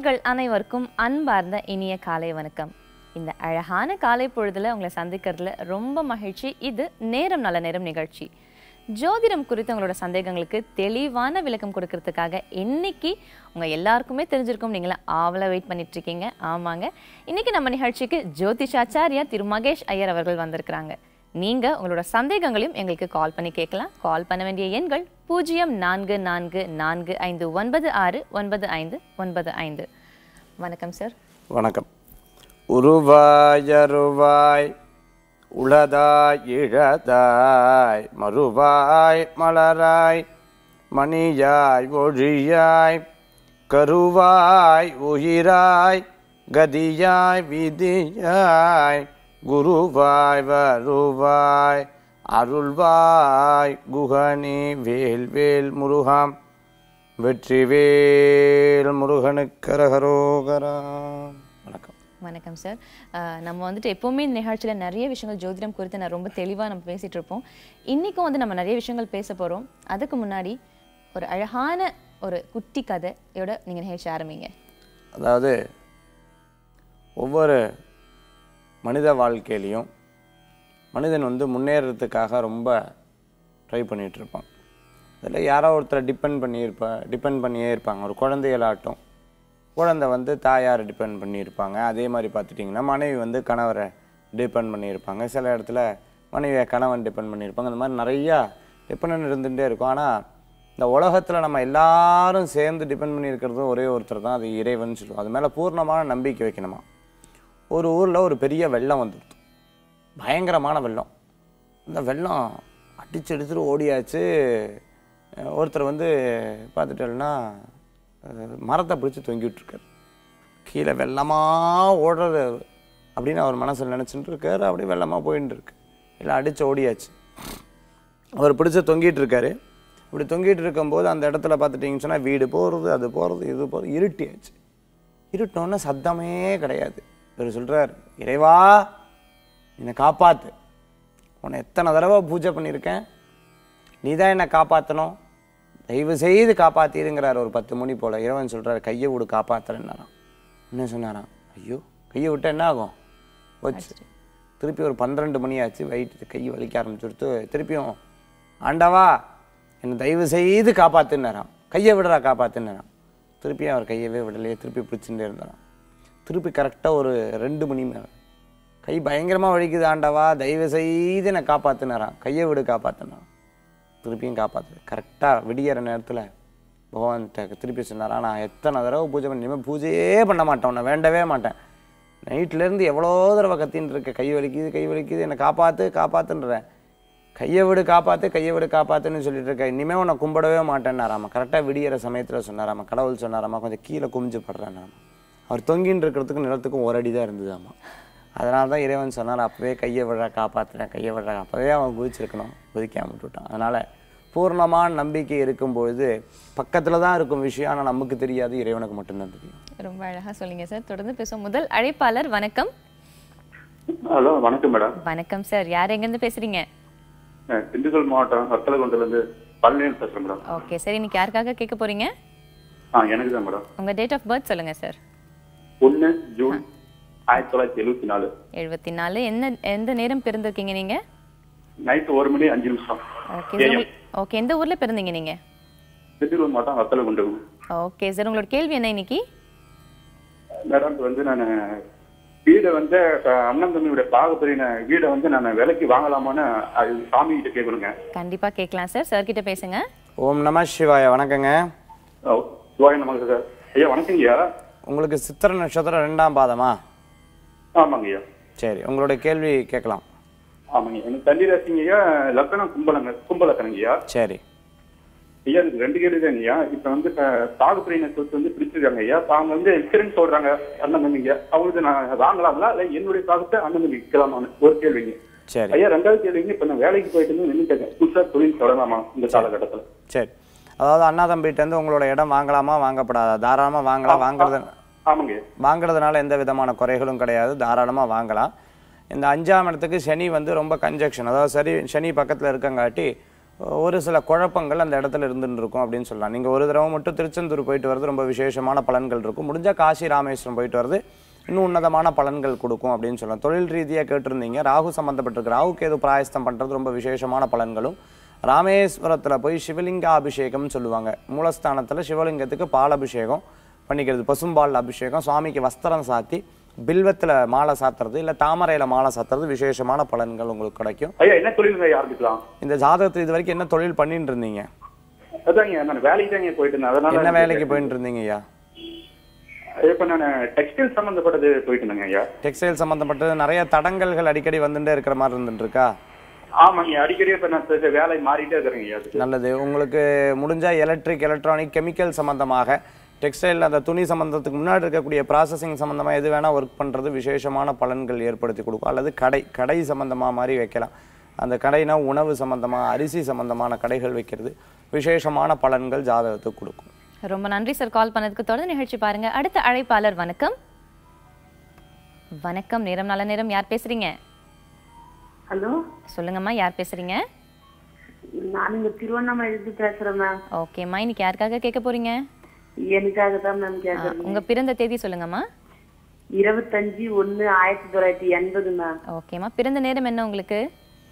நேர்கள் அனைவருக்கும் அன்பார்ந்த இனிய காலை வணக்கம் இந்த அழகான காலை பொழுதுல உங்களை சந்திக்கிறதுல ரொம்ப மகிழ்ச்சி இது நேரம் நல்ல நேரம் நிகழ்ச்சி ஜோதிடம் குறித்து உங்களோட சந்தேகங்களுக்கு தெளிவான விளக்கம் கொடுக்கறதுக்காக இன்னைக்கு உங்க எல்லாருக்குமே தெரிஞ்சிருக்கும் நீங்களா ஆவல வெயிட் பண்ணிட்டு இருக்கீங்க ஆமாங்க இன்னைக்கு நம்ம நிகழ்ச்சிக்கு ஜோதிஷாச்சாரியா திரு மகேஷ் ஐயர் அவர்கள் வந்திருக்கிறாங்க நீங்க உங்களோட சந்தேகங்களையும் எங்களுக்கு கால் பண்ணி கேட்கலாம் கால் பண்ண வேண்டிய எண்கள் பூஜ்ஜியம் நான்கு நான்கு நான்கு ஐந்து ஒன்பது ஆறு ஒன்பது ஐந்து ஒன்பது ஐந்து வணக்கம் சார் வணக்கம் உருவாய் அருவாய் உளதாய் இழதாய் மறுவாய் மலராய் மணியாய் ஒழியாய் கருவாய் உயிராய் கதியாய் விதியாய் குருவாய் வருவாய் அருள்வாய் குகனி வேல் வேல் முருகாம் வெற்றிவேல் முருகனுக்கு அரகரோகரா வணக்கம் வணக்கம் சார் அஹ் நம்ம வந்துட்டு எப்போவுமே இந்த நிகழ்ச்சியில் நிறைய விஷயங்கள் ஜோதிடம் குறித்து நான் ரொம்ப தெளிவாக நம்ம பேசிட்டு இருப்போம் இன்றைக்கும் வந்து நம்ம நிறைய விஷயங்கள் பேச போகிறோம் அதுக்கு முன்னாடி ஒரு அழகான ஒரு குட்டி கதையோட நீங்கள் நிகழ்ச்சி ஆரம்பிங்க அதாவது ஒவ்வொரு மனித வாழ்க்கையிலையும் மனிதன் வந்து முன்னேறதுக்காக ரொம்ப ட்ரை பண்ணிட்டு இருப்பான் அதில் யாரோ ஒருத்தரை டிபெண்ட் பண்ணியிருப்பா டிபெண்ட் பண்ணியே இருப்பாங்க ஒரு குழந்தைகளாட்டும் குழந்தை வந்து தாயாரை டிபெண்ட் பண்ணியிருப்பாங்க அதே மாதிரி பார்த்துட்டிங்கன்னா மனைவி வந்து கணவரை டிபெண்ட் பண்ணியிருப்பாங்க சில இடத்துல மனைவியை கணவன் டிபெண்ட் பண்ணியிருப்பாங்க அந்த மாதிரி நிறையா டிபெண்ட் இருந்துகிட்டே இருக்கும் ஆனால் இந்த உலகத்தில் நம்ம எல்லாரும் சேர்ந்து டிபெண்ட் பண்ணியிருக்கிறது ஒரே ஒருத்தர் தான் அது இறைவன் சொல்லுவோம் அது மேலே பூர்ணமான நம்பிக்கை வைக்கணுமா ஒரு ஊரில் ஒரு பெரிய வெள்ளம் வந்துடுது பயங்கரமான வெள்ளம் அந்த வெள்ளம் அடிச்சு எடுத்துட்டு ஓடியாச்சு அஹ் ஒருத்தர் வந்து பார்த்துட்டேன்னா மரத்தை பிடிச்சி தொங்கிட்டு இருக்காரு கீழே வெள்ளமாக ஓடுறது அப்படின்னு அவர் மனசில் நினச்சிட்டு இருக்காரு அப்படியே வெள்ளமாக போயின்னு இருக்கு எல்லாம் அடிச்சு ஓடியாச்சு அவர் பிடிச்ச தொங்கிட்டு இருக்காரு இப்படி தொங்கிட்டு இருக்கும்போது அந்த இடத்துல பார்த்துட்டிங்கன்னு சொன்னால் வீடு போகிறது அது போகிறது இது போகிறது இருட்டியாச்சு இருட்டோன்னே சத்தமே கிடையாது இவர் சொல்கிறார் இறைவா என்னை காப்பாத்து உன்னை எத்தனை தடவை பூஜை பண்ணியிருக்கேன் நீ தான் என்னை காப்பாற்றணும் தயவு செய்து காப்பாத்திருங்கிறார் ஒரு பத்து மணி போல் இறைவன் சொல்கிறார் கையை விடு காப்பாத்துறேன்னாராம் என்ன சொன்னாராம் ஐயோ கையை விட்டா என்ன ஆகும் போச்சு திருப்பி ஒரு பன்னிரெண்டு மணி ஆச்சு வயிற்று கை வலிக்க ஆரம்பிச்சுடுத்து திருப்பியும் ஆண்டவா என்னை தயவு செய்து காப்பாத்துனாராம் கையை விடுறா காப்பாத்துனாராம் திருப்பியும் அவர் கையவே விடலையே திருப்பி பிடிச்சுட்டே இருந்தாராம் திருப்பி கரெக்டாக ஒரு ரெண்டு மணி மேலே கை பயங்கரமாக வலிக்குது ஆண்டவா தயவு செய்து என்னை காப்பாத்துனாராம் கையை விடு காப்பாத்துனாராம் திருப்பியும் காப்பாற்று கரெக்டாக விடியற நேரத்தில் பகவான்கிட்ட திருப்பி சொன்னாரா நான் எத்தனை தடவை பூஜை பண்ணி இனிமேல் பூஜையே பண்ண மாட்டேன் உன்னை வேண்டவே மாட்டேன் நைட்லேருந்து எவ்வளோ தடவை கத்தின்னு இருக்க கை வலிக்குது கை வலிக்குது என்னை காப்பாற்று காப்பாற்றுன்றேன் கையை விடு காப்பாற்று கையை விடு காப்பாற்றுன்னு சொல்லிட்டு இருக்க இனிமேல் உன்னை கும்பிடவே மாட்டேன்னாராமா கரெக்டாக விடியற சமயத்தில் சொன்னாராமா கடவுள் சொன்னாராமா கொஞ்சம் கீழே குமிஞ்சு படுறேன்னாராமா அவர் தொங்கின்னு இருக்கிறதுக்கும் நிலத்துக்கும் ஒரு அடி தான் இருந்ததாமா அதனால தான் இறைவன் சொன்னார் அப்போவே கையை விடுறா காப்பாற்றுறேன் கையை விடுறா அப்போவே அவன் குதிச்சிருக்கணும் குதிக்காம விட்டுட்டான் அதனால் பூர்ணமான நம்பிக்கை இருக்கும்பொழுது பக்கத்தில் தான் இருக்கும் விஷயம் ஆனால் நமக்கு தெரியாது இறைவனுக்கு மட்டும்தான் தெரியும் ரொம்ப அழகாக சொல்லிங்க சார் தொடர்ந்து பேசுவோம் முதல் அழைப்பாளர் வணக்கம் ஹலோ வணக்கம் மேடம் வணக்கம் சார் யார் எங்கேருந்து பேசுறீங்க நான் திண்டுக்கல் மாவட்டம் வத்தலகுண்டிலேருந்து பழனியில் பேசுகிறேன் மேடம் ஓகே சரி இன்னைக்கு யாருக்காக கேட்க போறீங்க ஆ எனக்கு தான் மேடம் உங்க டேட் ஆஃப் பர்த் சொல்லுங்க சார் ஒன்று ஜூன் ஆயிரத்தி தொள்ளாயிரத்தி எழுபத்தி நாலு எழுபத்தி நாலு என்ன எந்த நேரம் பிறந்திருக்கீங்க நீங்க நைட்டு ஒரு மணி அஞ்சு நிமிஷம் ஓகே சார் ஓகே எந்த ஊர்ல பிறந்தீங்க நீங்க திண்டுக்கல் மாவட்டம் வத்தலகுண்டு ஓகே சார் உங்களோட கேள்வி என்ன இன்னைக்கு மேடம் இப்ப வந்து நான் வீடை வந்து அஹ், அண்ணன் தம்பியுடைய பாகப்பிரின வீடை வந்து நான் விலைக்கு வாங்கலாமான்னு அது சாமி கிட்ட கேட்கணுங்க கண்டிப்பா கேட்கலாம் சார் சார் கிட்ட பேசுங்க ஓம் நம சிவாய வணக்கங்க ஓ, சிவாய நமக்கு சார் ஐயா வணக்கங்க ஐயா உங்களுக்கு சித்திர நட்சத்திரம் ரெண்டாம் பாதமா ஆமாங்க ஐயா சரி உங்களுடைய கேள்வி கேட்கலாம் ஆமாங்க எனக்கு தண்ணி ராசிங்க ஐயா லக்கணம் கும்பலங்க கும்பலக்கணங்க ஐயா சரி ஐயா எனக்கு ரெண்டு கேள்வி தாங்க ஐயா இப்ப வந்து சாகுபிரியின சொத்து வந்து பிடிச்சிருக்காங்க ஐயா இப்ப அவங்க வந்து எக்ஸ்பீரியன்ஸ் சொல்றாங்க அண்ணன் தம்பிங்க அவங்களுக்கு நான் வாங்கலாங்களா இல்ல என்னுடைய சாகத்தை அண்ணன் தம்பி விற்கலாமான்னு ஒரு கேள்விங்க சரி ஐயா ரெண்டாவது கேள்விங்க இப்ப நான் வேலைக்கு போயிட்டு இருந்து நின்னுட்டேங்க புதுசா தொழில் தொடங்கலாமா இந்த காலகட்டத்துல சரி அதாவது அண்ணா தம்பிகிட்டேருந்து உங்களோட இடம் வாங்கலாமா வாங்கப்படாதா தாராளமாக வாங்கலாம் வாங்குறது ஆமாங்க ஐயா. வாங்குறதுனால எந்த விதமான குறைகளும் கிடையாது தாராளமாக வாங்கலாம் இந்த அஞ்சாம் இடத்துக்கு சனி வந்து ரொம்ப கன்ஜெக்ஷன் அதாவது சரி சனி பக்கத்தில் இருக்கங்காட்டி ஒரு சில குழப்பங்கள் அந்த இடத்துல இருந்துட்டு இருக்கும் அப்படின்னு சொல்லலாம் நீங்கள் ஒரு தடவை மட்டும் திருச்செந்தூர் போயிட்டு வர்றது ரொம்ப விசேஷமான பலன்கள் இருக்கும் முடிஞ்சால் காசி ராமேஸ்வரம் போயிட்டு வர்றது இன்னும் உன்னதமான பலன்கள் கொடுக்கும் அப்படின்னு சொல்லலாம் தொழில் ரீதியாக கேட்டிருந்தீங்க ராகு சம்மந்தப்பட்டிருக்கு ராகுக்கு எது பிராயஸ்தம் பண்ணுறது ரொம்ப விசேஷமான பலன்களும் ராமேஸ்வரத்தில் போய் சிவலிங்க அபிஷேகம்னு சொல்லுவாங்க மூலஸ்தானத்தில் சிவலிங்கத்துக்கு பால் அபிஷேகம் பண்ணிக்கிறது பசும்பால் அபிஷேகம் சுவாமிக்கு வஸ்திரம் சாத்தி பில்வத்தில் மாலை சாத்துறது இல்லை தாமரையில் மாலை சாத்துறது விசேஷமான பலன்கள் உங்களுக்கு கிடைக்கும் ஐயா என்ன தொழிலுங்க ஐயா ஆரம்பிக்கலாம் இந்த ஜாதகத்தில் இது வரைக்கும் என்ன தொழில் பண்ணிட்டு இருந்தீங்க அதாங்க நான் வேலைக்கு தாங்க போயிட்டு இருந்தேன் அதனால என்ன வேலைக்கு போயிட்டு இருந்தீங்க ஐயா இப்ப நான் டெக்ஸ்டைல் சம்பந்தப்பட்டது போயிட்டு இருந்தேங்க ஐயா டெக்ஸ்டைல் சம்மந்தப்பட்டது நிறைய தடங்கல்கள் அடிக்கடி வந்துட்டே இருக்கிற மாதிரி இருந்துட்டு இருக்கா ஆமாங்க அடிக்கடி இப்ப நான் செ- வேலை மாறிட்டே இருக்கிறேங்க ஐயா அதுக்கு. நல்லது உங்களுக்கு முடிஞ்சா எலக்ட்ரிக் எலக்ட்ரானிக் கெமிக்கல் சம்மந்தமாக டெக்ஸ்டைல் அந்த துணி சம்மந்தத்துக்கு முன்னாடி இருக்கக்கூடிய ப்ராசஸிங் சம்மந்தமாக எது வேணால் ஒர்க் பண்ணுறது விசேஷமான பலன்கள் ஏற்படுத்தி கொடுக்கும் அல்லது கடை கடை சம்மந்தமாக மாதிரி வைக்கலாம் அந்த கடைனா உணவு சம்மந்தமாக அரிசி சம்மந்தமான கடைகள் வைக்கிறது விசேஷமான பலன்கள் ஜாதகத்துக்கு கொடுக்கும் ரொம்ப நன்றி சார் கால் பண்ணதுக்கு தொடர்ந்து நிகழ்ச்சி பாருங்க அடுத்த அழைப்பாளர் வணக்கம் வணக்கம் நேரம் நல்ல நேரம் யார் பேசுறீங்க ஹலோ சொல்லுங்கம்மா யார் பேசுறீங்க நான் இங்க திருவண்ணாமலையிலிருந்து பேசுறேன் மேம் ஓகேம்மா இன்னைக்கு யாருக்காக கேட்க போறீங்க எனக்காக தான் மேம் ஆ, கேக்குறேன் உங்க பிறந்த தேதி சொல்லுங்கம்மா இருபத்தஞ்சு ஒண்ணு ஆயிரத்தி தொள்ளாயிரத்தி எண்பது மேம் ஓகேம்மா பிறந்த நேரம் என்ன உங்களுக்கு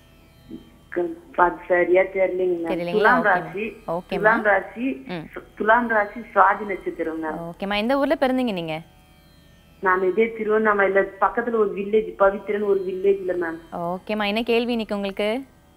க- அது சரியா தெரியலைங்க மேம் தெரியலைங்களா? துலாம் ஓகே ராசி மேம். ஓகே துலாம் ராசி ம். துலாம் ராசி சுவாதி நட்சத்திரம் மேம் ஓகேம்மா எந்த ஊர்ல பிறந்தீங்க நீங்க நான் இதே திருவண்ணாமலையில பக்கத்துல ஒரு வில்லேஜ் பவித்ரன் ஒரு வில்லேஜ்ல மேம் ஓகேம்மா என்ன கேள்வி இன்னைக்கு உங்களுக்கு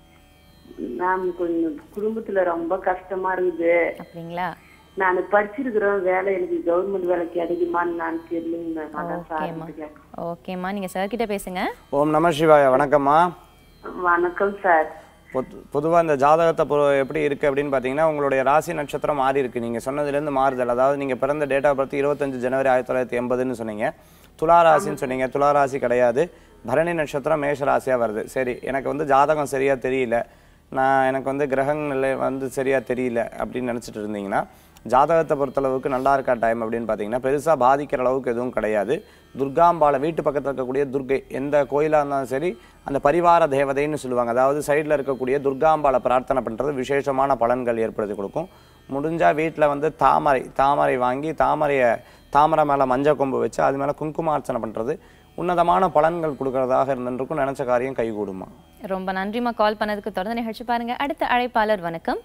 மேம் கொஞ்சம் குடும்பத்துல ரொம்ப கஷ்டமா இருக்குது அப்படிங்களா நான் படிச்சிருக்கிறேன் வேலை எனக்கு கவர்மெண்ட் வேலை கிடைக்குமான்னு நான் தெரியலைங்க மேம் அதான் ஓகேம்மா சார் கேட்க ஓகேம்மா நீங்க சார் கிட்ட பேசுங்க ஓம் நம சிவாய வணக்கம்மா வணக்கம் சார் பொதுவாக இந்த ஜாதகத்தை பொ எப்படி இருக்குது அப்படின்னு பார்த்தீங்கன்னா உங்களுடைய ராசி நட்சத்திரம் மாறி இருக்கு நீங்கள் சொன்னதுலேருந்து மாறுதல் அதாவது நீங்கள் பிறந்த டேட் ஆஃப் பர்த் இருபத்தஞ்சு ஜனவரி ஆயிரத்தி தொள்ளாயிரத்தி எண்பதுன்னு சொன்னீங்க துலா ராசின்னு சொன்னீங்க துலா ராசி கிடையாது பரணி நட்சத்திரம் மேஷ ராசியாக வருது சரி எனக்கு வந்து ஜாதகம் சரியாக தெரியல நான் எனக்கு வந்து கிரகங் நிலை வந்து சரியாக தெரியல அப்படின்னு நினச்சிட்டு இருந்தீங்கன்னா ஜாதகத்தை பொறுத்தளவுக்கு நல்லா இருக்கா டைம் அப்படின்னு பார்த்தீங்கன்னா பெருசாக பாதிக்கிற அளவுக்கு எதுவும் கிடையாது துர்காம்பாளை வீட்டு பக்கத்தில் இருக்கக்கூடிய துர்கை எந்த கோயிலாக இருந்தாலும் சரி அந்த பரிவார தேவதைன்னு சொல்லுவாங்க அதாவது சைடில் இருக்கக்கூடிய துர்காம்பாளை பிரார்த்தனை பண்ணுறது விசேஷமான பலன்கள் ஏற்படுத்தி கொடுக்கும் முடிஞ்சால் வீட்டில் வந்து தாமரை தாமரை வாங்கி தாமரையை தாமரை மேலே மஞ்சள் கொம்பு வச்சு அது மேலே குங்குமார்ச்சனை பண்ணுறது உன்னதமான பலன்கள் கொடுக்கறதாக இருந்துருக்கும் நினச்ச காரியம் கைகூடுமா ரொம்ப நன்றிம்மா கால் பண்ணதுக்கு தொடர்ந்து நிகழ்ச்சி பாருங்க அடுத்த அழைப்பாளர் வணக்கம்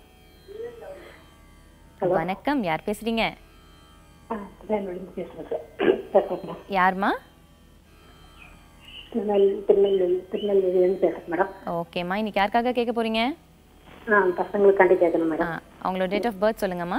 வணக்கம் யார் பேசுறீங்க பேசுறேன் யார்மா திருநெல் திருநெல்வேலி திருநெல்வேலியிலேருந்து பேசுறேன் மேடம் ஓகேம்மா இன்னைக்கு யாருக்காக கேட்க போறீங்க ஆ பசங்களுக்காண்டி கேட்கணும் ஆ, மேடம் அவங்களோட டேட் ஆஃப் பர்த் சொல்லுங்கம்மா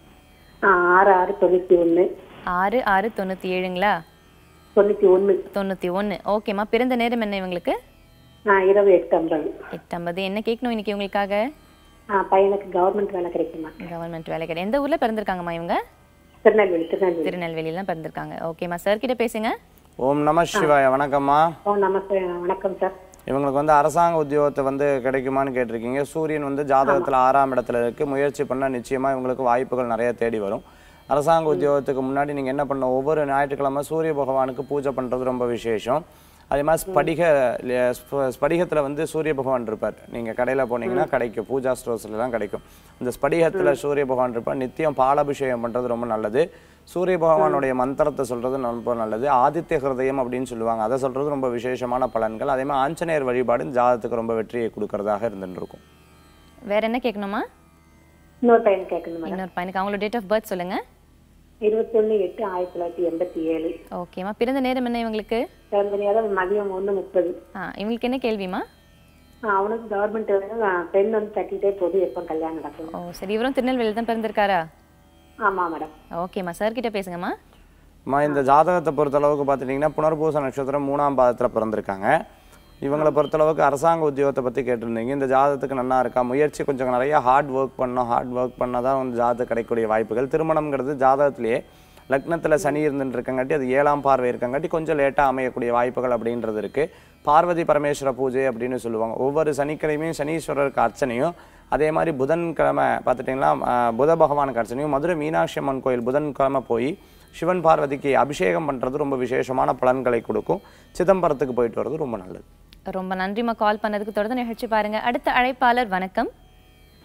ஆ ஆறு ஆறு தொண்ணூற்றி ஒன்று ஆறு ஆறு தொண்ணூற்றி ஏழுங்களா தொண்ணூற்றி ஒன்று தொண்ணூற்றி ஒன்று ஓகேம்மா பிறந்த நேரம் என்ன இவங்களுக்கு ஆ இரவு எட்டு ஐம்பது எட்டம்பது என்ன கேட்கணும் இன்னைக்கு உங்களுக்காக ஆ பையனுக்கு கவர்மெண்ட் வேலை கிடைக்குமா கவர்மெண்ட் வேலை கிடையாது எந்த ஊரில் பிறந்திருக்காங்கம்மா இவங்க திருநெல்வேலி திருநெல்வேலி திருநெல்வேலியில் தான் பிறந்திருக்காங்க ஓகேம்மா சார் கிட்ட பேசுங்க ஓம் நம சிவாய வணக்கம்மா ஓ நமஸ்தே வணக்கம் சார் இவங்களுக்கு வந்து அரசாங்க உத்தியோகத்தை வந்து கிடைக்குமான்னு கேட்டிருக்கீங்க சூரியன் வந்து ஜாதகத்தில் ஆறாம் இடத்துல இருக்குது முயற்சி பண்ணால் நிச்சயமாக இவங்களுக்கு வாய்ப்புகள் நிறைய தேடி வரும் அரசாங்க உத்தியோகத்துக்கு முன்னாடி நீங்கள் என்ன பண்ண ஒவ்வொரு ஞாயிற்றுக்கிழமை சூரிய பகவானுக்கு பூஜை பண்ணுறது ரொம்ப விசேஷம் அதே மாதிரி ஸ்படிக ஸ்படிகத்தில் வந்து சூரிய பகவான் இருப்பார் நீங்கள் கடையில் போனீங்கன்னா கிடைக்கும் பூஜா ஸ்டோர்ஸ்லாம் கிடைக்கும் இந்த ஸ்படிகத்தில் சூரிய பகவான் இருப்பார் நித்தியம் பாலாபிஷேகம் பண்ணுறது ரொம்ப நல்லது சூரிய பகவானுடைய மந்திரத்தை சொல்றது ரொம்ப நல்லது ஆதித்ய ஹிருதயம் அப்படின்னு சொல்லுவாங்க அதை சொல்றது ரொம்ப விசேஷமான பலன்கள் அதே மாதிரி ஆஞ்சநேயர் வழிபாடு இந்த ஜாதகத்துக்கு ரொம்ப வெற்றியை கொடுக்கறதாக இருந்துட்டு இருக்கும் வேற என்ன கேட்கணுமா இன்னொரு பையன் கேட்கணும் மேடம் இன்னொரு பையனுக்கு அவங்களோட டேட் ஆஃப் பர்த் சொல்லுங்க இருபத்தொன்று எட்டு ஆயிரத்தி தொள்ளாயிரத்தி எண்பத்தி ஏழு ஓகேம்மா பிறந்த நேரம் என்ன இவங்களுக்கு பிறந்தனையாக மதியம் ஒன்று முப்பது ஆ இவங்களுக்கு என்ன கேள்விமா அவனுக்கு கவர்மெண்ட் வேலை பெண் வந்து தட்டிட்டே போது எப்போ கல்யாணம் நடக்கும் ஓ சரி இவரும் திருநெல்வேலியில் தான் பிறந்திருக்காரா ஆமாம் மேடம் ஓகேம்மா சார் கிட்ட பேசுங்கம்மா அம்மா இந்த ஜாதகத்தை பொறுத்தளவுக்கு பார்த்துட்டிங்கன்னா புனர்பூச நட்சத்திரம் மூணாம் பாதத்தில் பிறந்திருக்காங்க இவங்களை பொறுத்தளவுக்கு அரசாங்க உத்தியோகத்தை பற்றி கேட்டிருந்தீங்க இந்த ஜாதகத்துக்கு நல்லா இருக்கா முயற்சி கொஞ்சம் நிறைய ஹார்ட் ஒர்க் பண்ணோம் ஹார்ட் ஒர்க் பண்ணால் தான் வந்து ஜாதகம் கிடைக்கக்கூடிய வாய்ப்புகள் திருமணம்ங்கிறது ஜாதகத்திலேயே லக்னத்தில் சனி இருந்துட்டு இருக்கங்காட்டி அது ஏழாம் பார்வை இருக்கங்காட்டி கொஞ்சம் லேட்டாக அமையக்கூடிய வாய்ப்புகள் அப்படின்றது இருக்குது பார்வதி பரமேஸ்வர பூஜை அப்படின்னு சொல்லுவாங்க ஒவ்வொரு சனிக்கிழமையும் சனீஸ்வரருக்கு அர்ச்சனையும் அதே மாதிரி புதன்கிழமை பார்த்துட்டிங்கன்னா ஆஹ், புத பகவானுக்கு அர்ச்சனையும் மதுரை மீனாட்சி அம்மன் கோயில் புதன்கிழமை போய் சிவன் பார்வதிக்கு அபிஷேகம் பண்ணுறது ரொம்ப விசேஷமான பலன்களை கொடுக்கும் சிதம்பரத்துக்கு போயிட்டு வர்றது ரொம்ப நல்லது ரொம்ப நன்றிம்மா கால் பண்ணதுக்கு தொடர்ந்து நிகழ்ச்சி பாருங்க அடுத்த அழைப்பாளர் வணக்கம்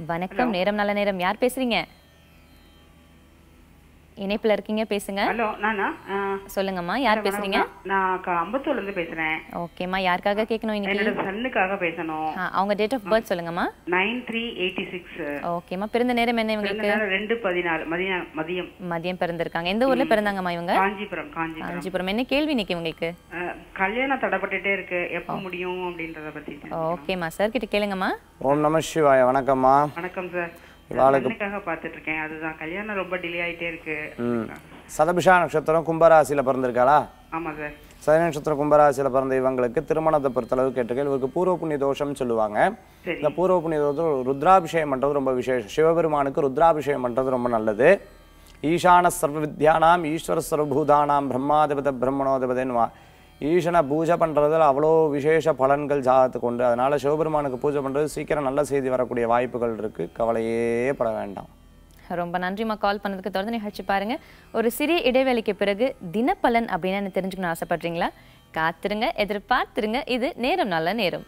வணக்கம் நேரம் நல்ல நேரம் யார் பேசுறீங்க இணைப்புல இருக்கீங்க பேசுங்க ஹலோ நானா ஆ, சொல்லுங்கம்மா யார் பேசுறீங்க வணக்கம். நான் க- அம்பத்தூர்ல இருந்து பேசுறேன் ஓகேம்மா யாருக்காக கேட்கணும் இன்னைக்கு என்னோட சன்னுக்காக பேசணும் ஆ, அவங்க டேட் ஆஃப் பர்த் சொல்லுங்கம்மா நைன் த்ரீ எயிட்டி சிக்ஸ் ஓகேம்மா பிறந்த நேரம் என்ன இவங்களுக்கு ரெண்டு பதினாலு மதியம் மதியம் மதியம் பிறந்திருக்காங்க எந்த ஊர்ல பிறந்தாங்கம்மா இவங்க காஞ்சிபுரம் காஞ்சிபுரம் காஞ்சிபுரம் என்ன கேள்வி இன்னைக்கு உங்களுக்கு ஆ, கல்யாணம் தடைப்பட்டுட்டே இருக்கு எப்ப முடியும் அப்படின்றத பத்தி ஓகேம்மா சார் கிட்ட கேளுங்கம்மா ஓம் நம சிவாய வணக்கம்மா வணக்கம் சார் இவாளுக்கு- சன்னுக்காக பாத்துட்டு இருக்கேன் அதுதான் கல்யாணம் ரொம்ப டிலே ஆயிட்டே இருக்கு சதபிஷா நட்சத்திரம் கும்பராசியில் பிறந்திருக்காளா ஆமா சார் சதய நட்சத்திரம் கும்பராசியில் பிறந்த இவங்களுக்கு திருமணத்தை பொறுத்தளவு கேட்டிருக்கேன் இவருக்கு பூர்வ புண்ணிய தோஷம்னு சொல்லுவாங்க சரி இந்த பூர்வ புண்ணிய தோஷம் ருத்ராபிஷேகம் பண்ணுறது ரொம்ப விசேஷம் சிவபெருமானுக்கு ருத்ராபிஷேகம் பண்ணுறது ரொம்ப நல்லது ஈசான சர்வ வித்யானாம் ஈஸ்வர சர்வபூதானாம் பிரம்மாதிபத பிரம்மணோதிபதன்வா ஈசனை பூஜை பண்ணுறதுல அவ்வளோ விசேஷ பலன்கள் ஜாதத்துக்கு உண்டு அதனால சிவபெருமானுக்கு பூஜை பண்ணுறது சீக்கிரம் நல்ல செய்தி வரக்கூடிய வாய்ப்புகள் இருக்குது கவலையே பட வேண்டாம் ரொம்ப நன்றிம்மா கால் பண்ணதுக்கு தொடர்ந்து நிகழ்ச்சி பாருங்க ஒரு சிறிய இடைவேளைக்கு பிறகு தினப்பலன் அப்படின்னு என்ன தெரிஞ்சுக்கணும் ஆசைப்படுறீங்களா காத்திருங்க எதிர்பார்த்திருங்க இது நேரம் நல்ல நேரம்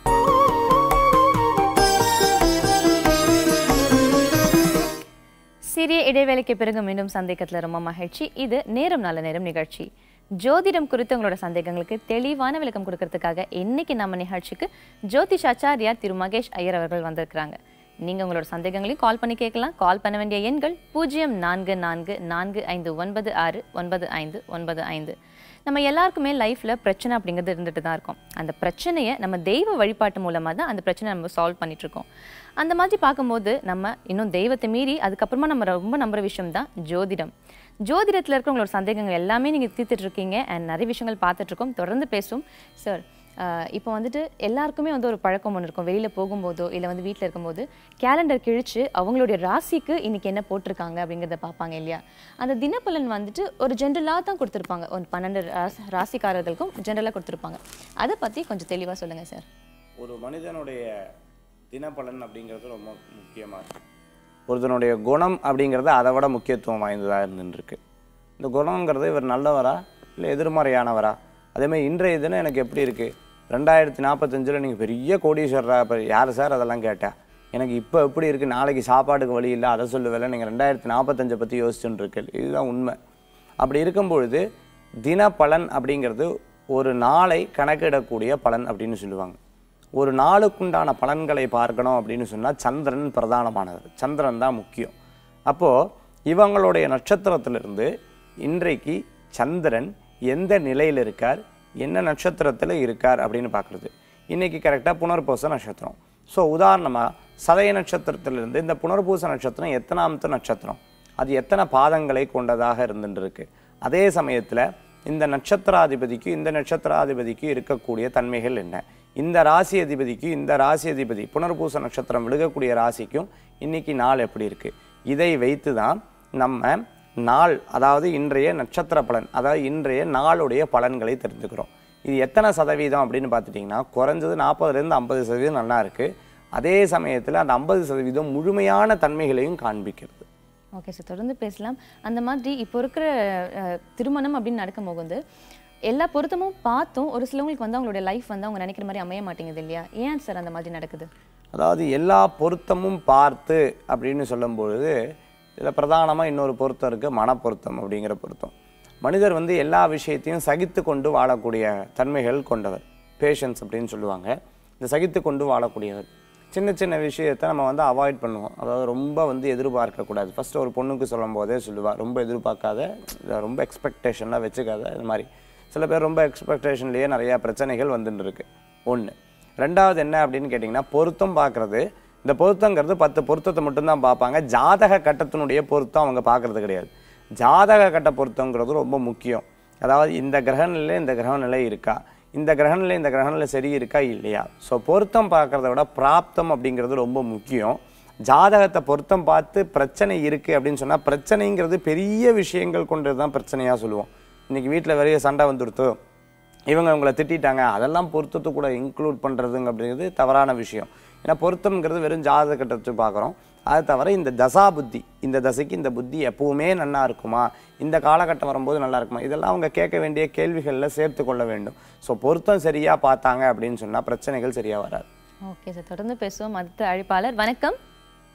சிறிய இடைவேளைக்கு பிறகு மீண்டும் சந்தேகத்துல ரொம்ப மகிழ்ச்சி இது நேரம் நல்ல நேரம் நிகழ்ச்சி ஜோதிடம் குறித்து உங்களோட சந்தேகங்களுக்கு தெளிவான விளக்கம் கொடுக்கறதுக்காக இன்னைக்கு நம்ம நிகழ்ச்சிக்கு ஜோதிஷாச்சாரியார் திரு மகேஷ் ஐயர் அவர்கள் வந்திருக்கிறாங்க நீங்க உங்களோட சந்தேகங்களையும் கால் பண்ணி கேட்கலாம் கால் பண்ண வேண்டிய எண்கள் பூஜ்ஜியம் நான்கு நான்கு நான்கு ஐந்து ஒன்பது ஆறு ஒன்பது ஐந்து ஒன்பது ஐந்து நம்ம எல்லாருக்குமே லைஃப்ல பிரச்சனை அப்படிங்கிறது இருந்துட்டு தான் இருக்கும் அந்த பிரச்சனையை நம்ம தெய்வ வழிபாட்டு மூலமா தான் அந்த பிரச்சனை நம்ம சால்வ் பண்ணிட்டு இருக்கோம் அந்த மாதிரி பார்க்கும்போது நம்ம இன்னும் தெய்வத்தை மீறி அதுக்கப்புறமா நம்ம ரொம்ப நம்புற விஷயம் தான் ஜோதிடம் ஜோதிடத்தில் இருக்கிறவங்களோட சந்தேகங்கள் எல்லாமே நீங்கள் தீர்த்துட்டு இருக்கீங்க அண்ட் நிறைய விஷயங்கள் பார்த்துட்டு இருக்கோம் தொடர்ந்து பேசும் சார் இப்போ வந்துட்டு எல்லாருக்குமே வந்து ஒரு பழக்கம் ஒன்று இருக்கும் வெளியில் போகும்போதோ இல்லை வந்து வீட்டில் இருக்கும்போது கேலண்டர் கிழிச்சு அவங்களுடைய ராசிக்கு இன்னைக்கு என்ன போட்டிருக்காங்க அப்படிங்கிறத பார்ப்பாங்க இல்லையா அந்த தினப்பலன் வந்துட்டு ஒரு ஜென்ரலாக தான் கொடுத்துருப்பாங்க ஒரு பன்னெண்டு ராசி ராசிக்காரர்களுக்கும் ஜென்ரலாக கொடுத்துருப்பாங்க அதை பற்றி கொஞ்சம் தெளிவாக சொல்லுங்கள் சார் ஒரு மனிதனுடைய தினப்பலன் அப்படிங்கிறது ரொம்ப முக்கியமாக இருக்கு ஒருத்தனுடைய குணம் அப்படிங்கிறது அதை விட முக்கியத்துவம் வாய்ந்ததாக இருந்துருக்கு இந்த குணங்கிறது இவர் நல்லவரா இல்லை எதிர்மறையானவரா அதேமாதிரி இன்றைய தினம் எனக்கு எப்படி இருக்குது ரெண்டாயிரத்தி நாற்பத்தஞ்சில் நீங்கள் பெரிய கோடீஸ்வரரா இப்போ யார் சார் அதெல்லாம் கேட்டா எனக்கு இப்போ எப்படி இருக்குது நாளைக்கு சாப்பாட்டுக்கு வழி இல்லை அதை சொல்லுவேல நீங்கள் ரெண்டாயிரத்தி நாற்பத்தஞ்சை பற்றி யோசிச்சுட்டு இருக்கு இதுதான் உண்மை அப்படி இருக்கும் பொழுது தினப்பலன் அப்படிங்கிறது ஒரு நாளை கணக்கிடக்கூடிய பலன் அப்படின்னு சொல்லுவாங்க ஒரு நாளுக்குண்டான பலன்களை பார்க்கணும் அப்படின்னு சொன்னால் சந்திரன் பிரதானமானவர் சந்திரன் தான் முக்கியம் அப்போது இவங்களுடைய நட்சத்திரத்திலிருந்து இன்றைக்கு சந்திரன் எந்த நிலையில் இருக்கார் என்ன நட்சத்திரத்தில் இருக்கார் அப்படின்னு பார்க்குறது இன்றைக்கி கரெக்டாக புனர்பூச நட்சத்திரம் ஸோ உதாரணமாக சதய நட்சத்திரத்திலிருந்து இந்த புனர்பூச நட்சத்திரம் எத்தனாமத்து நட்சத்திரம் அது எத்தனை பாதங்களை கொண்டதாக இருந்துட்டு இருக்கு அதே சமயத்தில் இந்த நட்சத்திராதிபதிக்கு இந்த நட்சத்திராதிபதிக்கு இருக்கக்கூடிய தன்மைகள் என்ன இந்த ராசி அதிபதிக்கு இந்த ராசி அதிபதி புனர்பூச நட்சத்திரம் விழுகக்கூடிய ராசிக்கும் இன்னைக்கு நாள் எப்படி இருக்கு இதை வைத்து தான் நம்ம நாள் அதாவது இன்றைய நட்சத்திர பலன் அதாவது இன்றைய நாளுடைய பலன்களை தெரிஞ்சுக்கிறோம் இது எத்தனை சதவீதம் அப்படின்னு பார்த்துட்டிங்கன்னா குறைஞ்சது நாற்பதுலேருந்து ஐம்பது சதவீதம் நல்லா இருக்குது அதே சமயத்தில் அந்த ஐம்பது சதவீதம் முழுமையான தன்மைகளையும் காண்பிக்கிறது ஓகே சார் தொடர்ந்து பேசலாம் அந்த மாதிரி இப்போ இருக்கிற அஹ், திருமணம் அப்படின்னு நடக்கும் போகுது எல்லா பொருத்தமும் பார்த்தும் ஒரு சிலவங்களுக்கு வந்து அவங்களுடைய லைஃப் வந்து அவங்க நினைக்கிற மாதிரி அமைய மாட்டேங்குது இல்லையா ஏன் சார் அந்த மாதிரி நடக்குது அதாவது எல்லா பொருத்தமும் பார்த்து அப்படின்னு சொல்லும்பொழுது இதில் பிரதானமாக இன்னொரு பொருத்தம் இருக்குது மனப்பொருத்தம் அப்படிங்கிற பொருத்தம் மனிதர் வந்து எல்லா விஷயத்தையும் சகித்து கொண்டு வாழக்கூடிய தன்மைகள் கொண்டவர் பேஷன்ஸ் அப்படின்னு சொல்லுவாங்க இந்த சகித்து கொண்டு வாழக்கூடியவர் சின்ன சின்ன விஷயத்தை நம்ம வந்து அவாய்ட் பண்ணுவோம் அதாவது ரொம்ப வந்து எதிர்பார்க்கக்கூடாது ஃபஸ்ட்டு ஒரு பொண்ணுக்கு சொல்லும் போதே சொல்லுவாள் ரொம்ப எதிர்பார்க்காத இதை ரொம்ப எக்ஸ்பெக்டேஷன்லாம் வச்சுக்காத இது மாதிரி சில பேர் ரொம்ப எக்ஸ்பெக்டேஷன்லேயே நிறையா பிரச்சனைகள் வந்துட்டு இருக்கு ஒன்று ரெண்டாவது என்ன அப்படின்னு கேட்டிங்கன்னா பொருத்தம் பார்க்குறது இந்த பொருத்தங்கிறது பத்து பொருத்தத்தை மட்டும்தான் பார்ப்பாங்க ஜாதக கட்டத்தினுடைய பொருத்தம் அவங்க பார்க்கறது கிடையாது ஜாதக கட்ட பொருத்தங்கிறது ரொம்ப முக்கியம் அதாவது இந்த கிரகநிலை இந்த கிரகநிலை இருக்கா இந்த கிரகநிலை இந்த கிரகநிலை சரி இருக்கா இல்லையா ஸோ பொருத்தம் பார்க்கறத விட பிராப்தம் அப்படிங்கிறது ரொம்ப முக்கியம் ஜாதகத்தை பொருத்தம் பார்த்து பிரச்சனை இருக்குது அப்படின்னு சொன்னால் பிரச்சனைங்கிறது பெரிய விஷயங்கள் கொண்டது தான் பிரச்சனையாக சொல்லுவோம் இன்றைக்கி வீட்டில் பெரிய சண்டை வந்துடுத்து இவங்க உங்களை திட்டிட்டாங்க அதெல்லாம் பொருத்தத்தை கூட இன்க்ளூட் பண்ணுறதுங்க அப்படிங்கிறது தவறான விஷயம் ஏன்னா பொருத்தம்ங்கிறது வெறும் ஜாதக கட்டத்தை பார்க்குறோம் அது தவிர இந்த தசா புத்தி இந்த தசைக்கு இந்த புத்தி எப்பவுமே நல்லா இருக்குமா இந்த காலகட்டம் வரும்போது நல்லா இருக்குமா இதெல்லாம் அவங்க கேட்க வேண்டிய கேள்விகளில் சேர்த்து கொள்ள வேண்டும் ஸோ பொருத்தம் சரியாக பார்த்தாங்க அப்படின்னு சொன்னால் பிரச்சனைகள் சரியாக வராது ஓகே சார் தொடர்ந்து பேசுவோம் அடுத்த அழைப்பாளர் வணக்கம்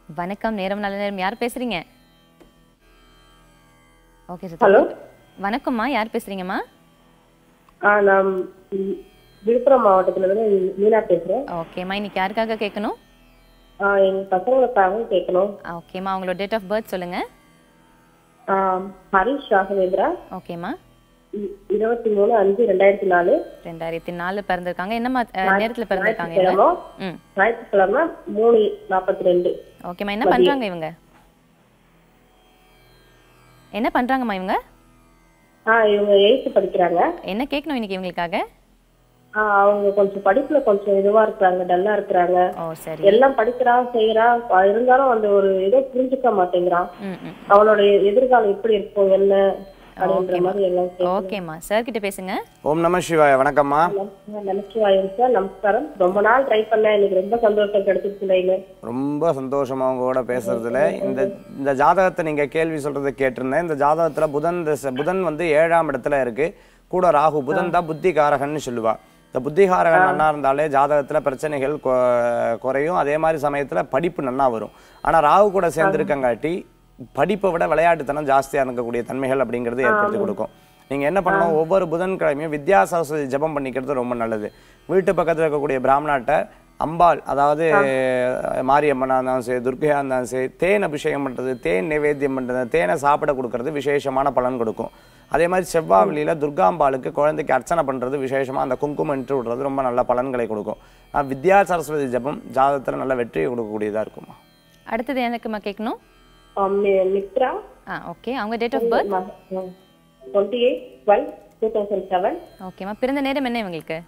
வணக்கம் நேரம் நல்ல நேரம் யார் பேசுறீங்க ஓகே சார் ஹலோ வணக்கம்மா யார் பேசுறீங்கம்மா ஆ நான் ம், விழுப்புரம் மாவட்டத்துல இருந்து மீனா பேசுறேன் ஓகேம்மா இன்னைக்கு யாருக்காக கேட்கணும் ஆ, எங்க பசங்களுக்காகவும் கேட்கணும் ஓகேம்மா உங்களோட டேட் ஆஃப் பர்த் சொல்லுங்க ஆ, ஹரிஷ் ராகவேந்திரா ஓகேம்மா இ- இருபத்தி மூணு அஞ்சு ரெண்டாயிரத்தி நாலு ரெண்டாயிரத்தி நாலு பிறந்திருக்காங்க என்னம்மா அஹ், நேரத்துல பிறந்திருக்காங்க இவங்க ஞாயிற்றுக்கிழமை ம் ஞாயிற்றுக்கிழமை மூணு நாற்பத்தி ரெண்டு ஓகேம்மா என்ன பண்றாங்க இவங்க என்ன பண்றாங்கம்மா இவங்க ஆ இவங்க எயித்து படிக்கிறாங்க என்ன கேட்கணும் இன்னைக்கு இவங்களுக்காக ஆ, அவங்க கொஞ்சம் படிப்புல கொஞ்சம் இதுவா இருக்கிறாங்க டல்லா இருக்கிறாங்க ஓ சரி எல்லாம் படிக்கிறான் செய்யறான் ஆ, இருந்தாலும் அந்த ஒரு இதை புரிஞ்சுக்க மாட்டேங்கிறான் ம் ம் அவனோட எதிர்காலம் எப்படி இருக்கும் என்ன அப்படின்ற மாதிரி எல்லாம் கேட்கணும். ஓகேம்மா சார் கிட்ட பேசுங்க ஓம் நம சிவாய வணக்கம்மா நமச்சிவாயம் சார் நமஸ்காரம் ரொம்ப நாள் ட்ரை பண்ணேன் எனக்கு ரொம்ப சந்தோஷம் கிடைச்சிருச்சு லைனு ரொம்ப சந்தோஷமா உங்க கூட பேசுறதுல இந்த இந்த ஜாதகத்தை நீங்க கேள்வி சொல்றதை கேட்டிருந்தேன் இந்த ஜாதகத்துல புதன் திசை- புதன் வந்து ஏழாம் இடத்துல இருக்கு கூட ராகு புதன் தான் புத்திகாரகன்னு சொல்லுவா இந்த புத்திகாரகன் நன்னா இருந்தாலே ஜாதகத்துல பிரச்சனைகள் கொ- குறையும் அதே மாதிரி சமயத்துல படிப்பு நன்னா வரும் ஆனா ராகு கூட சேர்ந்திருக்கங்காட்டி படிப்பை விட விளையாட்டுத்தனம் ஜாஸ்தியா இருக்கக்கூடிய தன்மைகள் அப்படிங்கிறது ஏற்படுத்தி கொடுக்கும் நீங்க என்ன பண்ணணும் ஒவ்வொரு புதன்கிழமையும் வித்யா சரஸ்வதி ஜெபம் பண்ணிக்கிறது ரொம்ப நல்லது வீட்டு பக்கத்துல இருக்கக்கூடிய பிராமணாட்ட அம்பாள் அதாவது மாரியம்மனா இருந்தாலும் சரி துர்க்கையா இருந்தாலும் சரி தேன் அபிஷேகம் பண்றது தேன் நிவேத்தியம் பண்றது தேனை சாப்பிட கொடுக்கறது விசேஷமான பலன் கொடுக்கும் அதே மாதிரி செவ்வாவளியில துர்காம்பாளுக்கு குழந்தைக்கு அர்ச்சனை பண்றது விசேஷமா அந்த குங்குமம் இட்டு விடுறது ரொம்ப நல்ல பலன்களை கொடுக்கும் ஆனா, வித்யா சரஸ்வதி ஜெபம் ஜாதகத்துல நல்ல வெற்றியை கொடுக்கக்கூடியதா இருக்குமா அடுத்தது எனக்குமா கேட்கணும் மித்ரா ஆ ஓகே அவங்க date of birth twenty eight twelve two thousand seven ஓகேம்மா பிறந்த நேரம் என்ன இவங்களுக்கு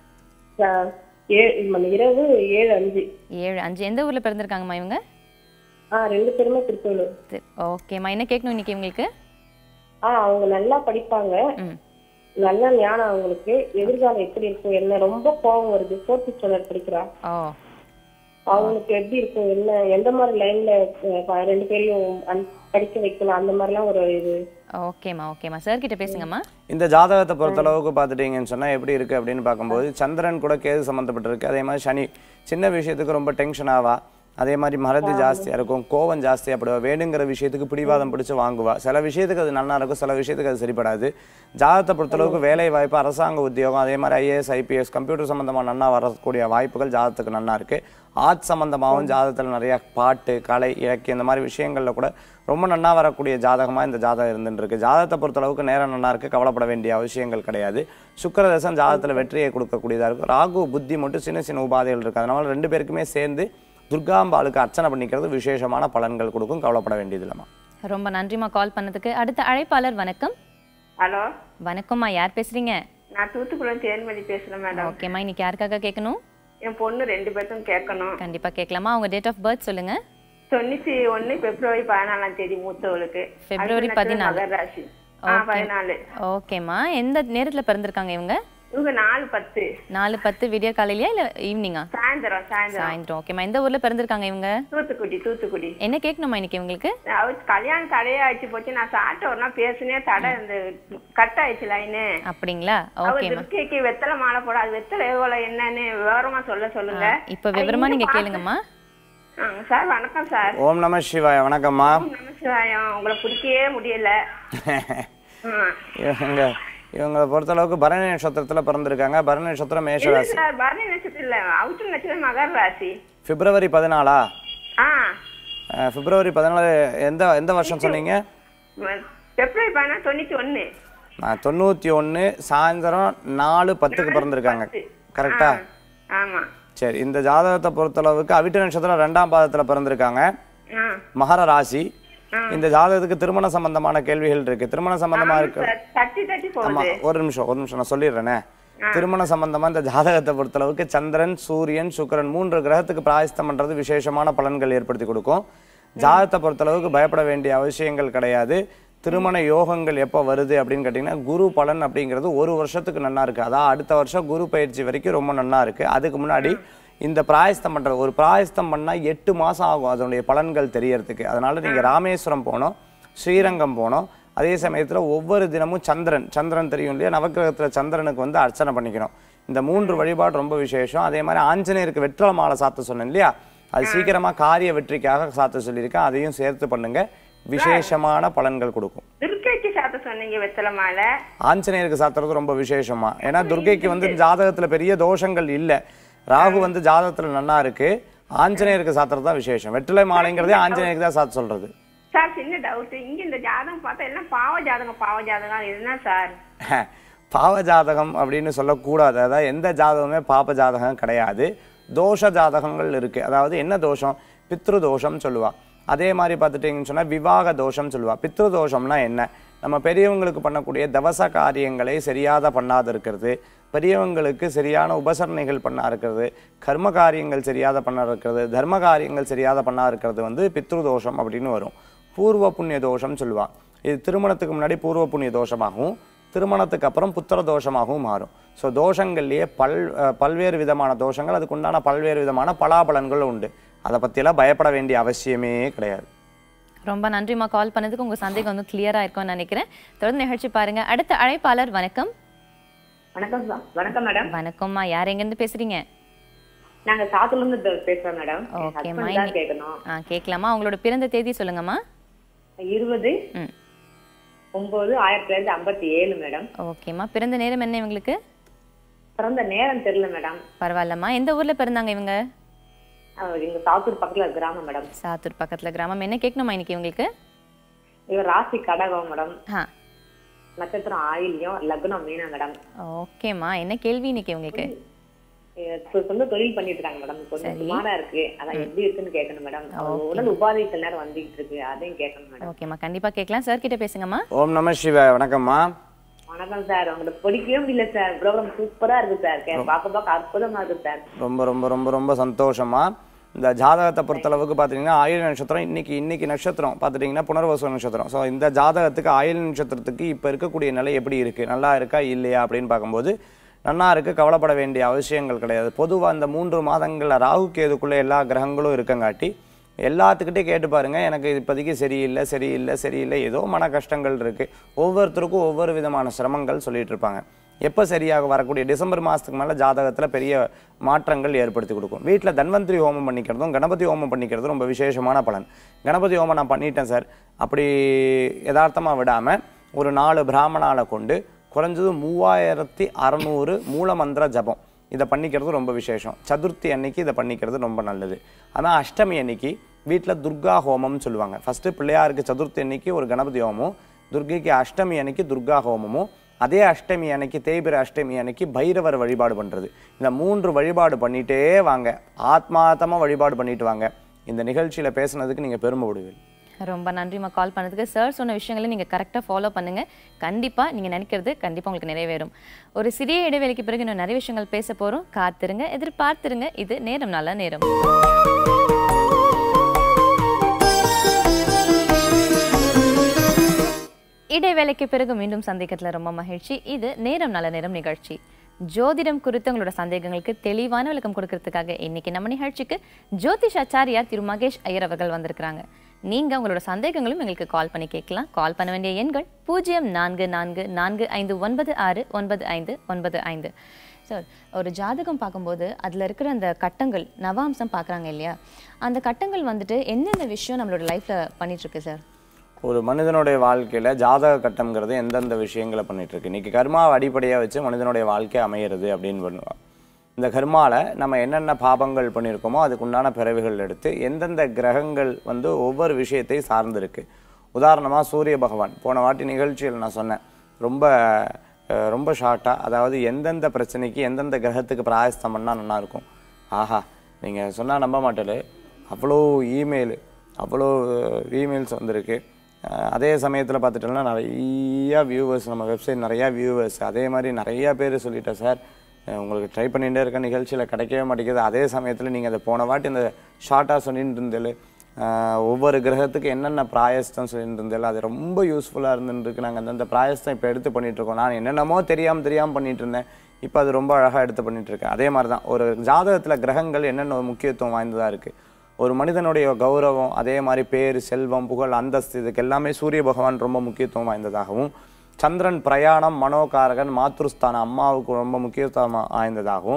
இரவு ஏழு அஞ்சு ஏழு அஞ்சு எந்த ஊர்ல பிறந்திருக்காங்கம்மா இவங்க ஆ ரெண்டு பேருமே திருப்பூர் சரி, ஓகேம்மா என்ன கேட்கணும் இன்னைக்கு இவங்களுக்கு ஆ அவங்க நல்லா படிப்பாங்க ம் நல்ல ஞானம் அவங்களுக்கு எதிர்காலம் எப்படி இருக்கும் என்ன ரொம்ப கோவம் வருது ஃபோர்த் ஸ்டாண்டர்ட் படிக்கிறா ஓ அவங்களுக்கு எப்படி இருக்கும் என்ன எந்த மாதிரி லைன்ல ரெண்டு பேரையும் அன்- படிக்க வைக்கலாம் அந்த மாதிரிலாம் ஒரு இது ஓகேம்மா ஓகேம்மா சார் கிட்ட பேசுங்கம்மா இந்த ஜாதகத்தை பொறுத்தளவுக்கு பார்த்துட்டீங்கன்னு சொன்னா எப்படி இருக்கு அப்படின்னு பார்க்கும்போது சந்திரன் கூட கேது சம்மந்தப்பட்டிருக்கு அதே மாதிரி சனி சின்ன விஷயத்துக்கு ரொம்ப டென்ஷன் ஆவா அதே மாதிரி மறதி ஜாஸ்தியா இருக்கும் கோவம் ஜாஸ்தியா படுவா வேணுங்கிற விஷயத்துக்கு பிடிவாதம் பிடிச்சு வாங்குவா சில விஷயத்துக்கு அது நல்லா இருக்கும் சில விஷயத்துக்கு அது சரிப்படாது ஜாதகத்தை பொறுத்தளவுக்கு வேலை வாய்ப்பு அரசாங்க உத்தியோகம் அதே மாதிரி ஐஏஎஸ் ஐபிஎஸ் கம்ப்யூட்டர் சம்பந்தமா நன்னா வரக்கூடிய வாய்ப்புகள் ஜாதகத்துக்கு நன்னா இருக்கு ஆர்ட் சம்பந்தமாகவும் ஜாதகத்தில் நிறைய பாட்டு கலை இலக்கியம் இந்த மாதிரி விஷயங்கள்ல கூட ரொம்ப நன்னா வரக்கூடிய ஜாதகமா இந்த ஜாதகம் இருந்துட்டு இருக்கு ஜாதகத்தை பொறுத்தளவுக்கு நேரம் நன்னா இருக்கு கவலைப்பட வேண்டிய அவசியங்கள் கிடையாது சுக்கிரதசம் ஜாதகத்துல வெற்றியை கொடுக்கக்கூடியதா இருக்கும் ராகு புத்தி மட்டும் சின்ன சின்ன உபாதைகள் இருக்கு அதனால ரெண்டு பேருக்குமே சேர்ந்து துர்காம்பாளுக்கு அர்ச்சனை பண்ணிக்கிறது விசேஷமான பலன்கள் கொடுக்கும் கவலைப்பட வேண்டியது இல்லைம்மா ரொம்ப நன்றிம்மா கால் பண்ணதுக்கு அடுத்த அழைப்பாளர் வணக்கம் ஹலோ வணக்கம்மா யார் பேசுறீங்க நான் தூத்துக்குடி தேன்மொழி பேசுறேன் மேடம் ஓகேம்மா இன்னைக்கு யாருக்காக கேட்கணும் என் பொண்ணு ரெண்டு பேர்த்தும் கேட்கணும் கண்டிப்பா கேட்கலாமா அவங்க டேட் ஆஃப் பர்த் சொல்லுங்க தொண்ணூத்தி ஒண்ணு பிப்ரவரி பதினாலாம் தேதி மூத்தவளுக்கு பிப்ரவரி அடுத்த நட்சத்திரம் 14. மகர ராசி ஆ பதினாலு ஓகேம்மா எந்த நேரத்துல பிறந்திருக்காங்க இவங்க இவங்க நாலு பத்து நாலு பத்து விடிய காலையிலயா இல்ல ஈவினிங்கா சாயந்தரம் சாயந்தரம் சாயந்தரம் ஓகேம்மா எந்த ஊர்ல பிறந்திருக்காங்க இவங்க தூத்துக்குடி தூத்துக்குடி என்ன கேட்கணுமா இன்னைக்கு இவங்களுக்கு அவர் கல்யாணம் தடையே ஆயிடுச்சு போச்சு நான் சாப்பிட்ட பேசுனே தடை இந்த கட் ஆயிடுச்சு லைனு அப்படிங்களா அவர் ஓகேம்மா துர்க்கைக்கு வெத்தலை மாலை போட அது வெத்தலை எவ்வளவு என்னன்னு விவரமா சொல்ல சொல்லுங்க இப்ப விவரமா நீங்க கேளுங்கம்மா ஆ, சார் வணக்கம் சார் ஓம் நம சிவாய வணக்கம்மா நமசிவாயம் உங்களை பிடிக்கவே முடியல ஆ. இவங்க இவங்களை பொறுத்தளவுக்கு பரணி நட்சத்திரத்துல பிறந்திருக்காங்க பரணி நட்சத்திரம் இல்ல மேஷராசி சார் பரணி நட்சத்திரம் இல்ல அவுட்டு நட்சத்திரம் மகர ராசி பிப்ரவரி பதினாலா ஆ அஹ், பிப்ரவரி பதினாலு எந்த எந்த வருஷம் சொன்னீங்க ம- பிப்ரவரி பதினாறு தொண்ணூத்தி ஒண்ணு நான் தொண்ணூற்றி ஒன்று சாயந்தரம் நாலு பத்துக்கு பிறந்திருக்காங்க கரெக்டா ஆமா சரி இந்த ஜாதகத்தை பொறுத்தளவுக்கு அவிட்ட நட்சத்திரம் ரெண்டாம் பாதத்துல பிறந்திருக்காங்க ஆ மகர ராசி இந்த ஜாதகத்துக்கு திருமண சம்பந்தமான கேள்விகள் இருக்கு திருமண சம்பந்தமா இருக்கு சார், தட்டி தட்டி ஆமா போகுது ஒரு நிமிஷம் ஒரு நிமிஷம் நான் சொல்லிடுறேனே திருமண சம்பந்தமா இந்த ஜாதகத்தை பொறுத்தளவுக்கு சந்திரன் சூரியன் சுக்கிரன் மூன்று கிரகத்துக்கு பிராயஸ்தம் பண்றது விசேஷமான பலன்கள் ஏற்படுத்தி கொடுக்கும் ஜாதகத்தை பொறுத்தளவுக்கு பயப்பட வேண்டிய அவசியங்கள் கிடையாது திருமண யோகங்கள் எப்போ வருது அப்படின்னு கேட்டிங்கன்னா குரு பலன் அப்படிங்கிறது ஒரு வருஷத்துக்கு நன்னா இருக்கு அதான் அடுத்த வருஷம் குரு பயிற்சி வரைக்கும் ரொம்ப நன்னா இருக்கு அதுக்கு முன்னாடி இந்த பிராயஸ்தம் பண்றது ஒரு பிராயஸ்தம் பண்ணா எட்டு மாசம் ஆகும் அதனுடைய பலன்கள் தெரியறதுக்கு அதனால நீங்க ராமேஸ்வரம் போனோம் ஸ்ரீரங்கம் போனோம் அதே சமயத்துல ஒவ்வொரு தினமும் சந்திரன் சந்திரன் தெரியும் இல்லையா நவக்கிரகத்துல சந்திரனுக்கு வந்து அர்ச்சனை பண்ணிக்கணும் இந்த மூன்று வழிபாடு ரொம்ப விசேஷம் அதே மாதிரி ஆஞ்சநேயருக்கு வெற்றலை மாலை சாத்த சொன்னேன் இல்லையா அது சீக்கிரமா காரிய வெற்றிக்காக சாத்த சொல்லியிருக்கேன் அதையும் சேர்த்து பண்ணுங்க விசேஷமான பலன்கள் கொடுக்கும் துர்க்கைக்கு சாத்த சொன்னீங்க வெத்தலை மாலை ஆஞ்சநேயருக்கு சாத்துறது ரொம்ப விசேஷமா ஏன்னா துர்க்கைக்கு வந்து ஜாதகத்துல பெரிய தோஷங்கள் இல்ல ராகு வந்து ஜாதகத்துல நன்னா இருக்கு ஆஞ்சநேயருக்கு சாத்துறது தான் விசேஷம் வெற்றிலை மாலைங்கிறதே ஆஞ்சநேயருக்கு தான் சாத்த சொல்றது சார் சின்ன டவுட் இங்க இந்த ஜாதகம் பார்த்தா எல்லாம் பாவ ஜாதகம் பாவ ஜாதகம் இது என்ன சார் பாவ ஜாதகம் அப்படின்னு சொல்லக்கூடாது அதாவது எந்த ஜாதகமே பாப ஜாதகம் கிடையாது தோஷ ஜாதகங்கள் இருக்கு அதாவது என்ன தோஷம் பித்ரு தோஷம் சொல்லுவா அதே மாதிரி பார்த்துட்டீங்கன்னு சொன்னா விவாக தோஷம் சொல்லுவா பித்ரு தோஷம்னா என்ன நம்ம பெரியவங்களுக்கு பண்ணக்கூடிய தவச காரியங்களை சரியாத பண்ணாத இருக்கிறது பெரியவங்களுக்கு சரியான உபசரணைகள் பண்ணா இருக்கிறது கர்ம காரியங்கள் சரியாத பண்ணா இருக்கிறது தர்ம காரியங்கள் சரியாத பண்ணா இருக்கிறது வந்து பித்ரு தோஷம் அப்படின்னு வரும் பூர்வ புண்ணிய தோஷம் சொல்லுவா இது திருமணத்துக்கு முன்னாடி பூர்வ புண்ணிய தோஷமாகவும் திருமணத்துக்கு அப்புறம் புத்திர தோஷமாகவும் மாறும் ஸோ தோஷங்கள்லேயே பல் அஹ் பல்வேறு விதமான தோஷங்கள் அதுக்கு உண்டான பல்வேறு விதமான பலாபலன்கள் உண்டு அதை பற்றியெல்லாம் பயப்பட வேண்டிய அவசியமே கிடையாது ரொம்ப நன்றிம்மா கால் பண்ணதுக்கு உங்க சந்தேகம் வந்து கிளியரா இருக்கும்னு நினைக்கிறேன் தொடர்ந்து நிகழ்ச்சி பாருங்க அடுத்த அழைப்பாளர் வணக்கம் வணக்கம் சார் வணக்கம் மேடம் வணக்கம்மா யார் எங்கேருந்து பேசுறீங்க நாங்க சாத்துல இருந்து பேசுறோம் மேடம் என் ஓகேம்மா husband தான் கேட்கணும் ஆ கேட்கலாமா உங்களோட பிறந்த தேதி சொல்லுங்கம்மா இருபது ம் ஒன்பது ஆயிரத்தி தொள்ளாயிரத்தி ஐம்பத்தி ஏழு மேடம் ஓகேம்மா பிறந்த நேரம் என்ன இவங்களுக்கு பிறந்த நேரம் தெரியல மேடம் பரவாயில்லம்மா எந்த ஊர்ல பிறந்தாங்க இவங்க அவர் எங்க சாத்தூர் பக்கத்துல ஒரு கிராமம் மேடம் சாத்தூர் பக்கத்துல கிராமம் என்ன கேட்கணுமா இன்னைக்கு இவங்களுக்கு இவர் ராசி கடகம் மேடம் ஆ நட்சத்திரம் ஆயில்யம் லக்னம் மீனா மேடம் ஓகேம்மா என்ன கேள்வி இன்னைக்கு உங்களுக்கு இப்ப சொந்த தொழில் பண்ணிட்டு இருக்காங்க மேடம் கொஞ்சம் சரி. சுமாரா இருக்கு அதான் எப்படி இருக்குன்னு கேட்கணும் மேடம் அவர் உடல் உபாதை சில நேரம் வந்துகிட்டு இருக்கு அதையும் கேட்கணும் மேடம் ஓகேம்மா கண்டிப்பா கேட்கலாம் சார் கிட்ட பேசுங்கம்மா ஓம் நம சிவ வணக்கம்மா வணக்கம் சார் உங்களுக்கு பிடிக்கவே முடியல சார் ப்ரோக்ராம் சூப்பரா இருக்கு சார் கே- பார்க்க பார்க்க அற்புதமா இருக்கு சார் ரொம்ப ரொம்ப ரொம்ப ரொம்ப சந்தோஷமா இந்த ஜாதகத்தை பொறுத்தளவுக்கு பார்த்தீங்கன்னா ஆயுள் நட்சத்திரம் இன்னைக்கு இன்னைக்கு நட்சத்திரம் பார்த்துட்டிங்கன்னா புனர்வசு நட்சத்திரம் ஸோ இந்த ஜாதகத்துக்கு ஆயுள் நட்சத்திரத்துக்கு இப்போ இருக்கக்கூடிய நிலை எப்படி இருக்குது நல்லா இருக்கா இல்லையா அப்படின்னு பார்க்கும்போது நன்னா இருக்கு கவலைப்பட வேண்டிய அவசியங்கள் கிடையாது பொதுவாக இந்த மூன்று மாதங்களில் ராகு கேதுக்குள்ளே எல்லா கிரகங்களும் இருக்கங்காட்டி எல்லாத்துக்கிட்டே கேட்டு பாருங்க எனக்கு இப்போதைக்கு சரியில்லை சரியில்லை சரியில்லை ஏதோ மன கஷ்டங்கள் இருக்கு ஒவ்வொருத்தருக்கும் ஒவ்வொரு விதமான சிரமங்கள் சொல்லிட்டு இருப்பாங்க எப்போ சரியாக வரக்கூடிய டிசம்பர் மாதத்துக்கு மேலே ஜாதகத்தில் பெரிய மாற்றங்கள் ஏற்படுத்தி கொடுக்கும் வீட்டில் தன்வந்திரி ஹோமம் பண்ணிக்கிறதும் கணபதி ஹோமம் பண்ணிக்கிறதும் ரொம்ப விசேஷமான பலன் கணபதி ஹோமம் நான் பண்ணிட்டேன் சார் அப்படி யதார்த்தமாக விடாமல் ஒரு நாலு பிராமணால கொண்டு குறைஞ்சது மூவாயிரத்தி அறநூறு மூலமந்திர ஜபம் இதை பண்ணிக்கிறது ரொம்ப விசேஷம் சதுர்த்தி அன்னைக்கு இதை பண்ணிக்கிறது ரொம்ப நல்லது ஆனால் அஷ்டமி அன்னைக்கு வீட்டில் துர்கா ஹோமம்னு சொல்லுவாங்க ஃபஸ்ட்டு பிள்ளையாருக்கு சதுர்த்தி அன்னைக்கு ஒரு கணபதி ஹோமம் துர்கைக்கு அஷ்டமி அன்னைக்கு துர்கா ஹோமமும் அதே அஷ்டமி அன்னைக்கு தேய்பிர அஷ்டமி அன்னைக்கு பைரவர் வழிபாடு பண்ணுறது இந்த மூன்று வழிபாடு பண்ணிட்டே வாங்க ஆத்மார்த்தமாக வழிபாடு பண்ணிட்டு வாங்க இந்த நிகழ்ச்சியில் பேசுனதுக்கு நீங்கள் பெருமைப்படுவீர்கள் ரொம்ப நன்றிம்மா கால் பண்ணதுக்கு சார் சொன்ன விஷயங்களை நீங்கள் கரெக்டாக ஃபாலோ பண்ணுங்க கண்டிப்பாக நீங்கள் நினைக்கிறது கண்டிப்பாக உங்களுக்கு நிறைவேறும் ஒரு சிறிய இடைவெளிக்கு பிறகு இன்னும் நிறைய விஷயங்கள் பேச போகிறோம் காத்திருங்க எதிர்பார்த்திருங்க இது நேரம் நல்ல நேரம் இடைவேளைக்கு பிறகு மீண்டும் சந்திக்கிறதுல ரொம்ப மகிழ்ச்சி இது நேரம் நல்ல நேரம் நிகழ்ச்சி ஜோதிடம் குறித்து உங்களோட சந்தேகங்களுக்கு தெளிவான விளக்கம் கொடுக்கறதுக்காக இன்னைக்கு நம்ம நிகழ்ச்சிக்கு ஜோதிஷ் ஆச்சாரியார் திரு மகேஷ் ஐயர் அவர்கள் வந்திருக்கிறாங்க நீங்க உங்களோட சந்தேகங்களும் எங்களுக்கு கால் பண்ணி கேட்கலாம் கால் பண்ண வேண்டிய எண்கள் பூஜ்ஜியம் நான்கு நான்கு நான்கு ஐந்து ஒன்பது ஆறு ஒன்பது ஐந்து ஒன்பது ஐந்து சார் ஒரு ஜாதகம் பார்க்கும்போது அதில் இருக்கிற அந்த கட்டங்கள் நவாம்சம் பார்க்குறாங்க இல்லையா அந்த கட்டங்கள் வந்துட்டு எந்தெந்த விஷயம் நம்மளோட லைஃப்பில் பண்ணிகிட்ருக்கு சார் ஒரு மனிதனுடைய வாழ்க்கையில் ஜாதக கட்டம்ங்கிறது எந்தெந்த விஷயங்களை பண்ணிட்டு இருக்கு இன்னைக்கு கர்மாவை அடிப்படையாக வச்சு மனிதனுடைய வாழ்க்கை அமையிறது அப்படின்னு பண்ணுவாங்க இந்த கர்மால நம்ம என்னென்ன பாபங்கள் பண்ணியிருக்கோமோ அதுக்கு உண்டான பிறவிகள் எடுத்து எந்தெந்த கிரகங்கள் வந்து ஒவ்வொரு விஷயத்தை சார்ந்திருக்கு உதாரணமாக சூரிய பகவான் போன வாட்டி நிகழ்ச்சியில் நான் சொன்னேன் ரொம்ப அஹ், ரொம்ப ஷார்ட்டாக அதாவது எந்தெந்த பிரச்சனைக்கு எந்தெந்த கிரகத்துக்கு பிராயஸ்தம் பண்ணால் நல்லா இருக்கும் ஆஹா நீங்கள் சொன்னால் நம்ப மாட்டேரு அவ்வளோ இமெயில் அவ்வளோ இமெயில்ஸ் வந்திருக்கு அஹ் அதே சமயத்தில் பார்த்துட்டோம்னா நிறையா வியூவர்ஸ் நம்ம வெப்சைட் நிறையா வியூவர்ஸ் அதே மாதிரி நிறையா பேர் சொல்லிட்டேன் சார் அஹ் உங்களுக்கு ட்ரை பண்ணிகிட்டே இருக்க நிகழ்ச்சியில் கிடைக்கவே மாட்டேங்குது அதே சமயத்தில் நீங்கள் அதை போன வாட்டி இந்த ஷார்ட்டாக சொல்லிட்டு இருந்தேன் ஒவ்வொரு கிரகத்துக்கு என்னென்ன பிராயஸ்தம் சொல்லிட்டு இருந்தேன் அது ரொம்ப யூஸ்ஃபுல்லாக இருந்துருக்கு நாங்கள் அந்தந்த பிராயஸ்தம் இப்போ எடுத்து பண்ணிட்டு இருக்கோம் நான் என்னென்னமோ தெரியாமல் தெரியாமல் பண்ணிட்டு இருந்தேன் இப்போ அது ரொம்ப அழகாக எடுத்து பண்ணிட்டு இருக்கேன் அதே மாதிரி தான் ஒரு ஜாதகத்தில் கிரகங்கள் என்னென்ன முக்கியத்துவம் வாய்ந்ததாக இருக்குது ஒரு மனிதனுடைய கௌரவம் அதே மாதிரி பேர் செல்வம் புகழ் அந்தஸ்து இதுக்கு எல்லாமே சூரிய பகவான் ரொம்ப முக்கியத்துவம் வாய்ந்ததாகவும் சந்திரன் பிரயாணம் மனோகாரகன் மாத்ருஸ்தானம் அம்மாவுக்கு ரொம்ப முக்கியத்துவம் வாய்ந்ததாகவும்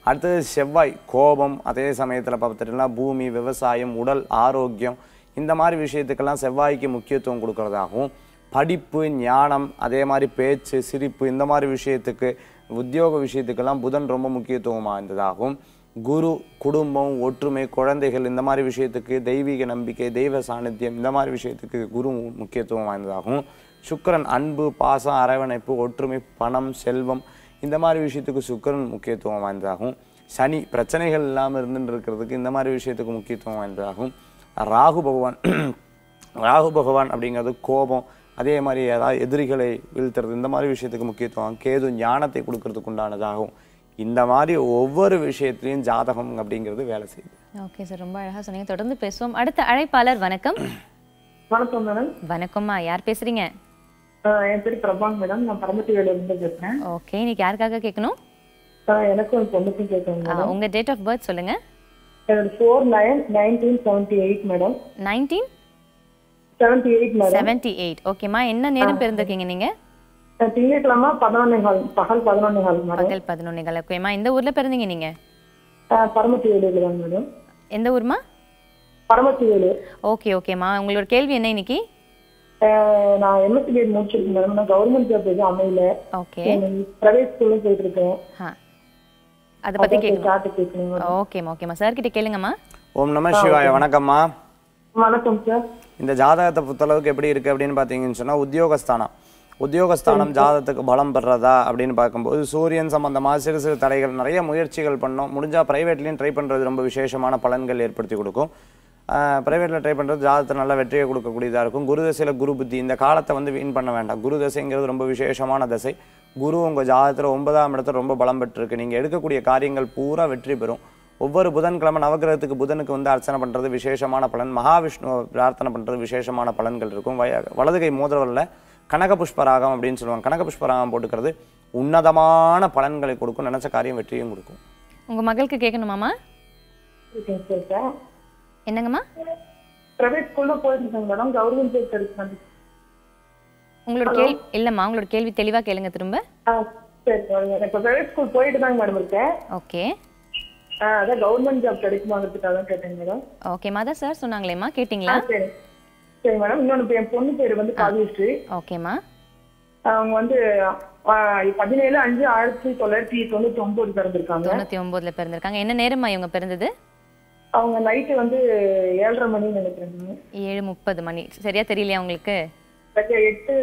அடுத்தது செவ்வாய் கோபம் அதே சமயத்தில் பார்த்துட்டோம்னா பூமி விவசாயம் உடல் ஆரோக்கியம் இந்த மாதிரி விஷயத்துக்கெல்லாம் செவ்வாய்க்கு முக்கியத்துவம் கொடுக்கறதாகவும் படிப்பு ஞானம் அதே மாதிரி பேச்சு சிரிப்பு இந்த மாதிரி விஷயத்துக்கு உத்தியோக விஷயத்துக்கெல்லாம் புதன் ரொம்ப முக்கியத்துவம் வாய்ந்ததாகவும் குரு குடும்பம் ஒற்றுமை குழந்தைகள் இந்த மாதிரி விஷயத்துக்கு தெய்வீக நம்பிக்கை தெய்வ சாநித்தியம் இந்த மாதிரி விஷயத்துக்கு குரு முக்கியத்துவம் வாய்ந்ததாகவும் சுக்கிரன் அன்பு பாசம் அரவணைப்பு ஒற்றுமை பணம் செல்வம் இந்த மாதிரி விஷயத்துக்கு சுக்கிரன் முக்கியத்துவம் வாய்ந்ததாகவும் சனி பிரச்சனைகள் இல்லாமல் இருந்துட்டு இருக்கிறதுக்கு இந்த மாதிரி விஷயத்துக்கு முக்கியத்துவம் வாய்ந்ததாகவும் ராகு பகவான் ராகு பகவான் அப்படிங்கிறது கோபம் அதே மாதிரி ஏதாவது எதிரிகளை வீழ்த்துறது இந்த மாதிரி விஷயத்துக்கு முக்கியத்துவம் கேது ஞானத்தை கொடுக்கறதுக்கு உண்டானதாகும் இந்த மாதிரி ஒவ்வொரு விஷயத்துலையும் ஜாதகம் அப்படிங்கிறது வேலை செய்யுது ஓகே சார் ரொம்ப அழகா சொன்னீங்க தொடர்ந்து பேசுவோம் அடுத்த அழைப்பாளர் வணக்கம் வணக்கம் மேடம் வணக்கம்மா யார் பேசுறீங்க ஆஹ் என் பேர் பிரபாங் மேடம் நான் பரமத்தி வேலையில இருந்து பேசுறேன் ஓகே இன்னைக்கு யாருக்காக கேட்கணும் ஆஹ் எனக்கும் என் பொண்ணுக்கும் கேட்கணும் ஆ, உங்க டேட் ஆஃப் பர்த் சொல்லுங்க என்னோட four nine nineteen seventy eight madam nineteen seventy eight madam seventy eight ஓகேம்மா என்ன நேரம் பிறந்திருக்கீங்க நீங்க திங்கட்கிழமை பதினொன்னே கால் பகல் பதினொன்னே கால் மேடம் பகல் பதினொன்னுகள் ஓகேம்மா எந்த ஊர்ல பிறந்தீங்க நீங்க ஆஹ் பரமத்தி வேலையில தான் மேடம் எந்த ஊர்மா பரமத்தி வேலு ஓகே ஓகேம்மா உங்களோட கேள்வி என்ன இன்னைக்கு ஆஹ் நான் எம்எஸ்சி பிஎட் முடிச்சிருக்கேன் மேடம் நான் கவர்மெண்ட் ஜாப் எதுவும் அமையல ஓகே பிரைவேட் ஸ்கூல்லும் போயிட்டு இருக்கேன் ஆ அதை பத்தி கேட்கணும் சாட்டு கேட்கணும் மேடம். ஓகேம்மா ஓகேம்மா சார் கிட்ட கேளுங்கம்மா ஓம் நம சிவாய வணக்கம்மா வணக்கம் சார் இந்த ஜாதகத்தை பொறுத்தளவுக்கு எப்படி இருக்குது அப்படின்னு பார்த்தீங்கன்னு சொன்னால் உத்தியோகஸ்தானம் உத்தியோகஸ்தானம் ஜாதகத்துக்கு பலம் பெறதா அப்படின்னு பார்க்கும்போது சூரியன் சம்பந்தமாக சிறு சிறு தடைகள் நிறைய முயற்சிகள் பண்ணோம் முடிஞ்சால் ப்ரைவேட்லேயும் ட்ரை பண்ணுறது ரொம்ப விசேஷமான பலன்கள் ஏற்படுத்தி கொடுக்கும் ப்ரைவேட்டில் ட்ரை பண்ணுறது ஜாதகத்தை நல்ல வெற்றியை கொடுக்கக்கூடியதாக இருக்கும் குரு தசையில் குரு புத்தி இந்த காலத்தை வந்து வீண் பண்ண வேண்டாம் குரு தசைங்கிறது ரொம்ப விசேஷமான தசை குரு உங்கள் ஜாதகத்தில் ஒன்பதாம் இடத்துல ரொம்ப பலம் பெற்றிருக்கு நீங்கள் எடுக்கக்கூடிய காரியங்கள் பூரா வெற்றி பெறும் ஒவ்வொரு புதன்கிழமை நவகிரகத்துக்கு புதனுக்கு வந்து அர்ச்சனை பண்ணுறது விசேஷமான பலன் மகாவிஷ்ணுவை பிரார்த்தனை பண்ணுறது விசேஷமான பலன்கள் இருக்கும் வய வலதுகை மோதிரவரில் கனக புஷ்பராகம் அப்படின்னு சொல்லுவாங்க கனக புஷ்பராகம் போட்டுக்கிறது உன்னதமான பலன்களை கொடுக்கும் நினச்ச காரியம் வெற்றியும் கொடுக்கும் உங்க மகளுக்கு கேட்கணுமாம்மா இருக்கேன் சார் சார் என்னங்கம்மா பிரைவேட் ஸ்கூல்ல போயிட்டு இருக்கேன் மேடம் கவர்மெண்ட் ஜாப் கிடைக்கும் உங்களோட கேள்வி இல்லம்மா உங்களோட கேள்வி தெளிவா கேளுங்க திரும்ப ஆ சரி மேடம் இப்போ பிரைவேட் ஸ்கூல் போயிட்டு தாங்க மேடம் இருக்கேன் ஓகே ஆ அதான் கவர்மெண்ட் ஜாப் கிடைக்குமாங்கிறதுக்காக தான் கேட்டேங்க மேடம் ஓகேம்மா தான் சார் சொன்னாங்களேம்மா ஆ கேட்டிங்களா சரி சரி மேடம் இன்னொன்று என் பொண்ணு பேர் வந்து காவியஸ்ரீ ஓகேம்மா அவங்க வந்து ஆ, பதினேழு அஞ்சு ஆயிரத்தி தொள்ளாயிரத்தி தொண்ணூத்தி ஒன்பது பிறந்திருக்காங்க தொண்ணூத்தி ஒன்பதுல பிறந்திருக்காங்க என்ன நேரம்மா இவங்க பிறந்தது அவங்க நைட்டு வந்து ஏழரை மணின்னு நினைக்கிறேன் ஏழு முப்பது மணி சரியா தெரியலையா உங்களுக்கு சரியா எட்டு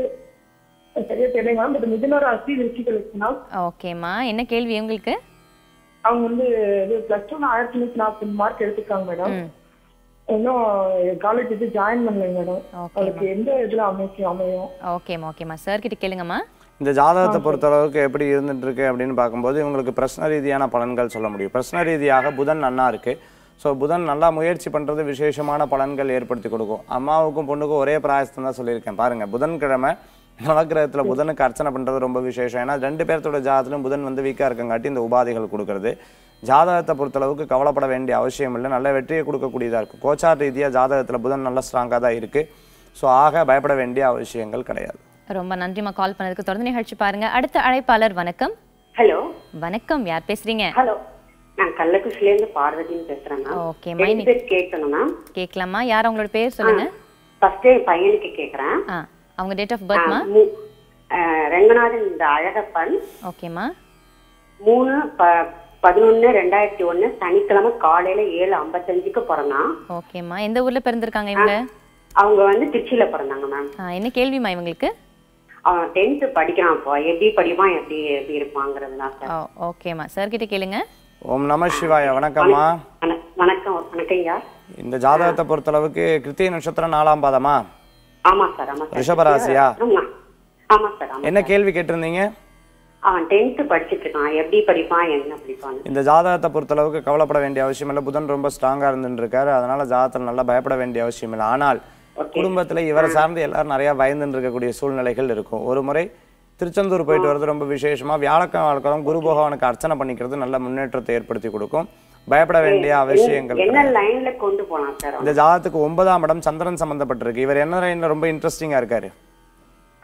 சரியா தெரியல மேம் பட் மிதுன ராசி விருச்சிக லட்சணம் ஓகேம்மா என்ன கேள்வி உங்களுக்கு அவங்க வந்து இது பிளஸ் டூ ஆயிரத்தி நூத்தி நாற்பது மார்க் எடுத்திருக்காங்க மேடம் ம் இன்னும் காலேஜ் இது ஜாயின் பண்ணல மேடம் ஓகேம்மா அவளுக்கு எந்த இதுல அமைக்கும் அமையும் ஓகேம்மா ஓகேம்மா சார் கிட்ட கேளுங்கம்மா இந்த ஜாதகத்தை பொறுத்தளவுக்கு எப்படி இருந்துட்டு இருக்கு அப்படின்னு பார்க்கும்போது இவங்களுக்கு பிரச்சனை ரீதியான பலன்கள் சொல்ல முடியும் பிரச்சனை ரீதியாக புதன் நன்னா இருக்கு ஸோ புதன் நல்லா முயற்சி பண்ணுறது விசேஷமான பலன்கள் ஏற்படுத்தி கொடுக்கும் அம்மாவுக்கும் பொண்ணுக்கும் ஒரே பிராயசத்தம் தான் சொல்லியிருக்கேன் பாருங்க புதன்கிழமை நவக்கிரகத்தில் புதனுக்கு அர்ச்சனை பண்ணுறது ரொம்ப விசேஷம் ஏன்னா ரெண்டு பேர்த்தோட ஜாதகத்திலும் புதன் வந்து வீக்காக இருக்கங்காட்டி இந்த உபாதைகள் கொடுக்கறது ஜாதகத்தை பொறுத்தளவுக்கு கவலைப்பட வேண்டிய அவசியம் இல்லை நல்ல வெற்றியை கொடுக்கக்கூடியதாக இருக்கும் கோச்சார் ரீதியாக ஜாதகத்தில் புதன் நல்லா ஸ்ட்ராங்காக தான் இருக்குது ஸோ ஆக பயப்பட வேண்டிய அவசியங்கள் கிடையாது ரொம்ப நன்றிம்மா கால் பண்ணதுக்கு தொடர்ந்து நிகழ்ச்சி பாருங்க அடுத்த அழைப்பாளர் வணக்கம் ஹலோ வணக்கம் யார் பேசுறீங்க ஹலோ நான் கள்ளக்குறிச்சில இருந்து பார்வதின்னு பேசுறேன் மேம் ஓகே ரெண்டு மைனி பேர் கேட்கணும் மேம் கேட்கலாமா யார் அவங்களோட பேர் சொல்லுங்க ஃபர்ஸ்ட் என் பையனுக்கு கேக்குறேன் ஆ அவங்க டேட் ஆஃப் பர்த்மா ஆ, மூ- ஆ, ரங்கநாதன் இந்த அழகப்பன் ஓகேம்மா மூணு ப பதினொன்னு ரெண்டாயிரத்தி ஒண்ணு சனிக்கிழமை காலையில ஏழு ஐம்பத்தஞ்சுக்கு பிறந்தான் ஓகேம்மா எந்த ஊர்ல பிறந்திருக்காங்க இவங்க அவங்க வந்து திருச்சியில பிறந்தாங்க மேம் ஆ, என்ன கேள்விமா இவங்களுக்கு அவன் டென்த் படிக்கிறான் இப்போ எப்படி படிப்பான் எப்படி எப்படி இருப்பாங்கிறதுலாம் சார் ஓ ஓகேம்மா சார் கிட்ட கேளுங்க ஓம் நம சிவாய வணக்கம்மா வண- வணக்கம் வணக்கங்க இந்த ஜாதகத்தை பொறுத்தளவுக்கு கிருத்திகை நட்சத்திரம் நாலாம் பாதமா ஆமா சார் ஆமா சார் ரிஷபராசியா? ஆமா ஆமா சார் ஆமா என்ன கேள்வி கேட்டிருந்தீங்க அவன் டென்த் படிச்சிட்டு இருக்கான் எப்படி படிப்பான் என்ன படிப்பான்னு இந்த ஜாதகத்தை பொறுத்தளவுக்கு கவலைப்பட வேண்டிய அவசியம் இல்லை புதன் ரொம்ப ஸ்ட்ராங்காக இருந்துட்டு இருக்காரு அதனால ஜாதகத்தில் நல்லா பயப்பட வேண்டிய அவசியம் இல்லை ஆனால் குடும்பத்தில் இவரை சார்ந்து எல்லாரும் நிறைய பயந்துட்டு இருக்கக்கூடிய சூழ்நிலைகள் இருக்கும் ஒரு முறை திருச்செந்தூர் போயிட்டு வர்றது ரொம்ப விசேஷமா வியாழக்கிழமை வாழ்க்கை குரு பகவானுக்கு அர்ச்சனை பண்ணிக்கிறது நல்ல முன்னேற்றத்தை ஏற்படுத்தி கொடுக்கும் பயப்பட வேண்டிய அவசியங்கள் என்ன கிடையாது. லைன்ல கொண்டு போலாம் சார் இந்த ஜாதகத்துக்கு ஒன்பதாம் இடம் சந்திரன் சம்பந்தப்பட்டிருக்கு இவர் என்ன லைன்ல ரொம்ப இன்ட்ரெஸ்டிங்கா இருக்காரு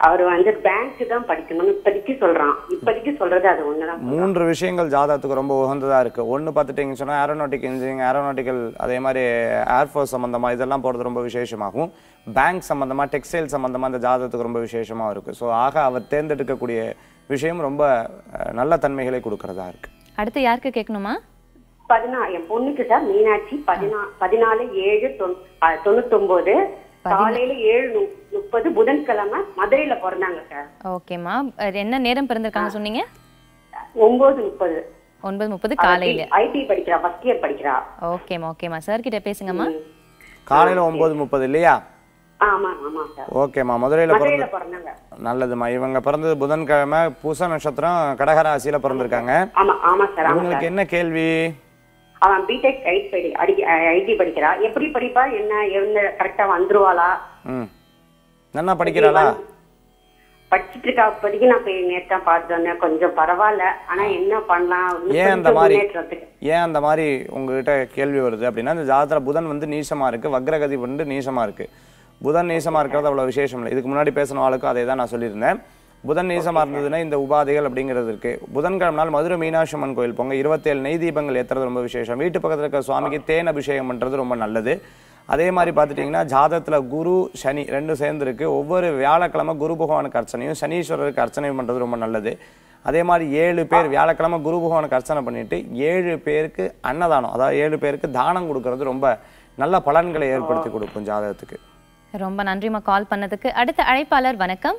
அவர் வந்து பேங்க் தான் படிக்கணும்னு இப்போதைக்கு சொல்றான் இப்போதைக்கு சொல்றது அது ஒண்ணுதான் மூன்று விஷயங்கள் ஜாதகத்துக்கு ரொம்ப உகந்ததாக இருக்குது ஒன்று பார்த்துட்டிங்கன்னு சொன்னால் ஏரோநாட்டிக் இன்ஜினியரிங் ஏரோநாட்டிக்கல் அதே மாதிரி ஏர்ஃபோர்ஸ் சம்மந்தமாக இதெல்லாம் போகிறது ரொம்ப விசேஷமாகும் பேங்க் சம்மந்தமாக டெக்ஸ்டைல் சம்மந்தமாக அந்த ஜாதகத்துக்கு ரொம்ப விசேஷமாக இருக்குது ஸோ ஆக அவர் தேர்ந்தெடுக்கக்கூடிய விஷயம் ரொம்ப அஹ், நல்ல தன்மைகளை கொடுக்கறதா இருக்குது அடுத்து யாருக்கு கேட்கணுமா பதினாறு என் பொண்ணுக்கு சார் மீனாட்சி பதினா பதினாலு ஏழு தொண்ணூ- அஹ், தொண்ணூத்தொன்பது காலையில ஏழு நு- முப்பது புதன்கிழமை மதுரையில பிறந்தாங்க சார் ஓகேம்மா அது என்ன நேரம் பிறந்திருக்காங்க சொன்னீங்க ஒன்பது முப்பது ஒன்பது முப்பது காலையில ஐடி படிக்கிறா ஃபர்ஸ்ட் இயர் படிக்கிறா ஓகேம்மா ஓகேம்மா சார் கிட்ட பேசுங்கம்மா காலையில் ஒம்பது முப்பது இல்லையா ஆமா ஆமா சார் ஓகேம்மா மதுரையில் பிறந்து மதுரையில பிறந்தாங்க நல்லதும்மா இவங்க பிறந்தது புதன்கிழமை பூச நட்சத்திரம் கடகராசியில் பிறந்திருக்காங்க ஆமா ஆமா சார் ஆமா இவங்களுக்கு சார் என்ன கேள்வி அவன் பிடெக் ஐடி படிக்கிறா எப்படி படிப்பா என்ன என்ன கரெக்டா வந்துருவாளா ம் நல்லா படிக்கிறாளா படிச்சிட்டு இருக்கா இப்போதைக்கு நான் போய் நேத்தா பார்த்து வந்தேன் கொஞ்சம் பரவாயில்ல ஆனா என்ன பண்ணலாம் இன்னும் ஏன் அந்த கொஞ்சம் மாதிரி முன்னேற்றத்துக்கு ஏன் அந்த மாதிரி உங்ககிட்ட கேள்வி வருது அப்படின்னா இந்த ஜாதகத்தில் புதன் வந்து நீசமா இருக்கு வக்ரகதி வந்து நீசமா இருக்கு புதன் நீசமா இருக்கிறது அவ்வளவு விசேஷம் இல்லை இதுக்கு முன்னாடி பேசின ஆளுக்கும் அதே தான் நான் சொல்லியிருந்தேன் புதன் நீசமா இருந்ததுன்னா இந்த உபாதைகள் அப்படிங்கிறது இருக்கு புதன்கிழமை நாள் மதுரை மீனாட்சி அம்மன் கோயில் போங்க இருபத்தேழு நெய் தீபங்கள் ஏத்துறது ரொம்ப விசேஷம் வீட்டு பக்கத்துல இருக்க சுவாமிக்கு தேன் அபிஷேகம் பண்றது ரொம்ப நல்லது அதே மாதிரி பார்த்துட்டிங்கன்னா ஜாதகத்துல குரு சனி ரெண்டும் சேர்ந்துருக்கு ஒவ்வொரு வியாழக்கிழமை குரு பகவானுக்கு அர்ச்சனையும் சனீஸ்வரருக்கு அர்ச்சனையும் பண்றது ரொம்ப நல்லது அதே மாதிரி ஏழு பேர் வியாழக்கிழமை குரு பகவானுக்கு அர்ச்சனை பண்ணிட்டு ஏழு பேருக்கு அன்னதானம் அதாவது ஏழு பேருக்கு தானம் கொடுக்கறது ரொம்ப நல்ல பலன்களை ஏற்படுத்தி கொடுக்கும் ஜாதகத்துக்கு ரொம்ப நன்றிம்மா கால் பண்ணதுக்கு அடுத்த அழைப்பாளர் வணக்கம்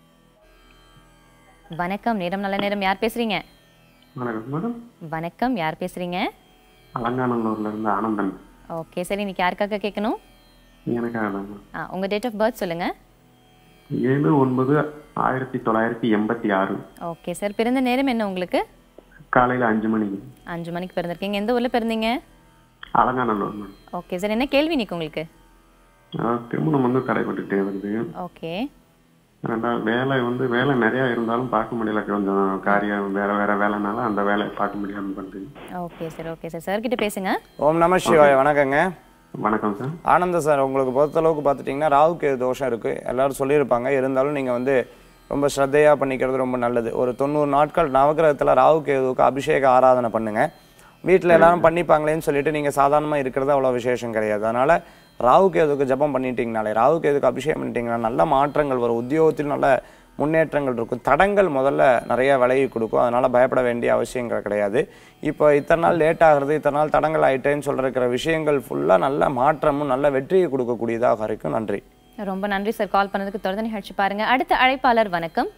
வணக்கம் நேரம் நல்ல நேரம் யார் பேசுறீங்க வணக்கம் மேடம் வணக்கம் யார் பேசுறீங்க அலங்காநல்லூர்ல இருந்து ஆனந்தன் ஓகே சரி இன்னைக்கு யாருக்காக கேட்கணும் எனக்காக தான் ஆ உங்க டேட் ஆஃப் பர்த் சொல்லுங்க ஏழு ஒன்பது ஆயிரத்தி தொள்ளாயிரத்தி எண்பத்தி ஆறு ஓகே சார் பிறந்த நேரம் என்ன உங்களுக்கு காலையில அஞ்சு மணிக்கு அஞ்சு மணிக்கு பிறந்திருக்கீங்க எந்த ஊர்ல பிறந்தீங்க அலங்காநல்லூர் மேடம் ஓகே சார் என்ன கேள்வி நிக்கு உங்களுக்கு அஹ் திருமணம் வந்து தடைப்பட்டுட்டே வருது ஓகே ரெண்டாவது வேலை வந்து வேலை நிறைய இருந்தாலும் பார்க்க முடியல கொஞ்சம் காரியம் வேற வேற வேலைனால அந்த வேலையை பார்க்க முடியாம பண்ணுது okay sir okay sir sir கிட்ட பேசுங்க ஓம் நம சிவாய வணக்கங்க வணக்கம் சார் ஆனந்த சார் உங்களுக்கு பொறுத்தளவுக்கு பார்த்துட்டிங்கன்னா ராவுக்கு தோஷம் இருக்குது எல்லாரும் சொல்லியிருப்பாங்க இருந்தாலும் நீங்கள் வந்து ரொம்ப ஸ்ரத்தையாக பண்ணிக்கிறது ரொம்ப நல்லது ஒரு தொண்ணூறு நாட்கள் நவகிரகத்தில் ராகு கேதுவுக்கு அபிஷேக ஆராதனை பண்ணுங்க வீட்டில் எல்லாரும் பண்ணிப்பாங்களேன்னு சொல்லிட்டு நீங்கள் சாதாரணமாக இருக்கிறது அவ்வளோ விசேஷம் கிடையாது அதனால் ராகு கேதுவுக்கு ஜபம் பண்ணிட்டீங்கனாலே ராகு கேதுக்கு அபிஷேகம் பண்ணிட்டீங்கன்னா நல்ல மாற்றங்கள் வரும் உத்தியோகத்தில் நல்ல முன்னேற்றங்கள் இருக்கும் தடங்கள் முதல்ல நிறைய விலகி கொடுக்கும் அதனால் பயப்பட வேண்டிய அவசியங்கள் கிடையாது இப்போ இத்தனை நாள் லேட் ஆகிறது இத்தனை நாள் தடங்கள் ஆயிட்டேன்னு சொல்லிருக்கிற விஷயங்கள் ஃபுல்லாக நல்ல மாற்றமும் நல்ல வெற்றியை கொடுக்கக்கூடியதாக இருக்கும் நன்றி ரொம்ப நன்றி சார் கால் பண்ணதுக்கு தொடர்ந்து நிகழ்ச்சி பாருங்க அடுத்த அழைப்பாளர் வணக்கம்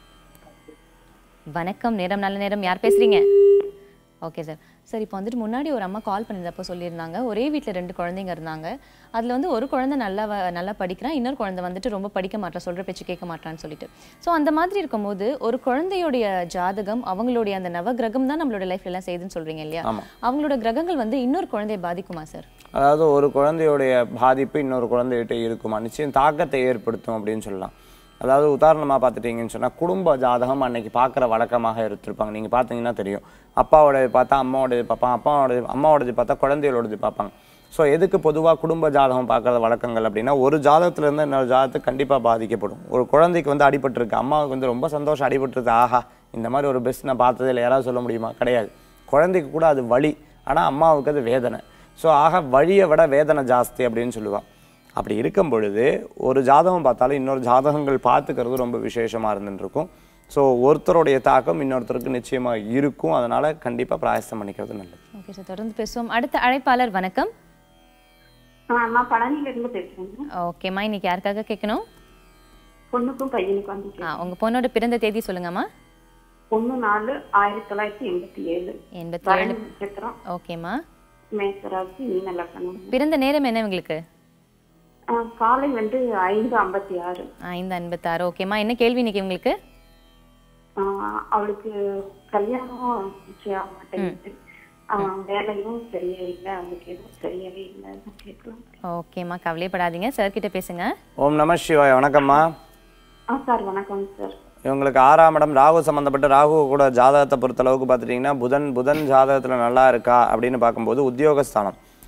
வணக்கம் நேரம் நல்ல நேரம் யார் பேசுறீங்க ஓகே சார் சார் இப்போ வந்துட்டு முன்னாடி ஒரு அம்மா கால் பண்ணியிருந்தப்போ சொல்லியிருந்தாங்க ஒரே வீட்டில் ரெண்டு குழந்தைங்க இருந்தாங்க அதில் வந்து ஒரு குழந்தை நல்லா வ- நல்லா படிக்கிறான் இன்னொரு குழந்தை வந்துட்டு ரொம்ப படிக்க மாட்டான் சொல்கிற பேச்சு கேட்க மாட்டான்னு சொல்லிட்டு ஸோ அந்த மாதிரி இருக்கும்போது ஒரு குழந்தையுடைய ஜாதகம் அவங்களுடைய அந்த நவகிரகம் தான் நம்மளோட லைஃப்ல எல்லாம் செய்யுதுன்னு சொல்றீங்க இல்லையா ஆமா. அவங்களோட கிரகங்கள் வந்து இன்னொரு குழந்தையை பாதிக்குமா சார் அதாவது ஒரு குழந்தையுடைய பாதிப்பு இன்னொரு குழந்தைகிட்ட இருக்குமா நிச்சயம் தாக்கத்தை ஏற்படுத்தும் அப்படின்னு சொல்லலாம் அதாவது உதாரணமாக பார்த்துட்டீங்கன்னு சொன்னால் குடும்ப ஜாதகம் அன்னைக்கு பார்க்குற வழக்கமாக எடுத்திருப்பாங்க நீங்கள் பார்த்தீங்கன்னா தெரியும் அப்பாவோடது பார்த்தா அம்மாவோடது பார்ப்பாங்க அப்பாவோடது அம்மாவோடது பார்த்தா குழந்தைகளோடது பார்ப்பாங்க ஸோ எதுக்கு பொதுவாக குடும்ப ஜாதகம் பார்க்குற வழக்கங்கள் அப்படின்னா ஒரு ஜாதகத்துலேருந்து இன்னொரு ஜாதகத்துக்கு கண்டிப்பாக பாதிக்கப்படும் ஒரு குழந்தைக்கு வந்து அடிபட்டிருக்கு அம்மாவுக்கு வந்து ரொம்ப சந்தோஷம் அடிபட்டிருக்கு ஆஹா இந்த மாதிரி ஒரு பெஸ்ட் நான் பார்த்ததே இல்லை யாராவது சொல்ல முடியுமா கிடையாது குழந்தைக்கு கூட அது வலி ஆனால் அம்மாவுக்கு அது வேதனை ஸோ ஆக வழியை விட வேதனை ஜாஸ்தி அப்படின்னு சொல்லுவாள் அப்படி இருக்கும் பொழுது ஒரு ஜாதகம் பார்த்தாலும் இன்னொரு ஜாதகங்கள் பார்த்துக்கிறது ரொம்ப விசேஷமாக இருந்துருக்கும் ஸோ ஒருத்தருடைய தாக்கம் இன்னொருத்தருக்கு நிச்சயமாக இருக்கும் அதனால் கண்டிப்பாக பிராயசம் பண்ணிக்கிறது நல்லது ஓகே சார் தொடர்ந்து பேசுவோம் அடுத்த அழைப்பாளர் வணக்கம் நான் பழனியில இருந்து பேசுறேன் ஓகேம்மா இன்னைக்கு யாருக்காக கேட்கணும் பொண்ணுக்கும் பையனுக்கும் வந்து ஆ உங்க பொண்ணோட பிறந்த தேதி சொல்லுங்கம்மா ஒண்ணு நாலு ஆயிரத்தி தொள்ளாயிரத்தி எண்பத்தி ஏழு எண்பத்தி பரணி ஏழு நட்சத்திரம் ஓகேம்மா மேசராசி மீன லக்கணம் பிறந்த நேரம் என்ன உங்களுக்கு ஆ, காலை வந்து ஐந்து ஐம்பத்தி ஆறு ஐந்து ஐம்பத்தாறு ஓகேம்மா என்ன கேள்வி இன்னைக்கு உங்களுக்கு ஆ, அவளுக்கு கல்யாணம் நிச்சயம் ஆக மாட்டேங்குது அவன் வேலையும் சரியா இல்லை அவளுக்கு எதுவும் சரியாவே இல்லை கேட்கலாம் ஓகேம்மா கவலைப்படாதீங்க சார் கிட்ட பேசுங்க ஓம் நம சிவாய் வணக்கம்மா ஆ சார் வணக்கம் சார் இவங்களுக்கு ஆறாம் இடம் ராகு சம்மந்தப்பட்ட ராகு கூட ஜாதகத்தை பொறுத்தளவுக்கு பார்த்துட்டிங்கன்னா புதன் புதன் ஜாதகத்தில் நல்லா இருக்கா அப்படின்னு பார்க்கும்போது உத்தியோகஸ்தானம்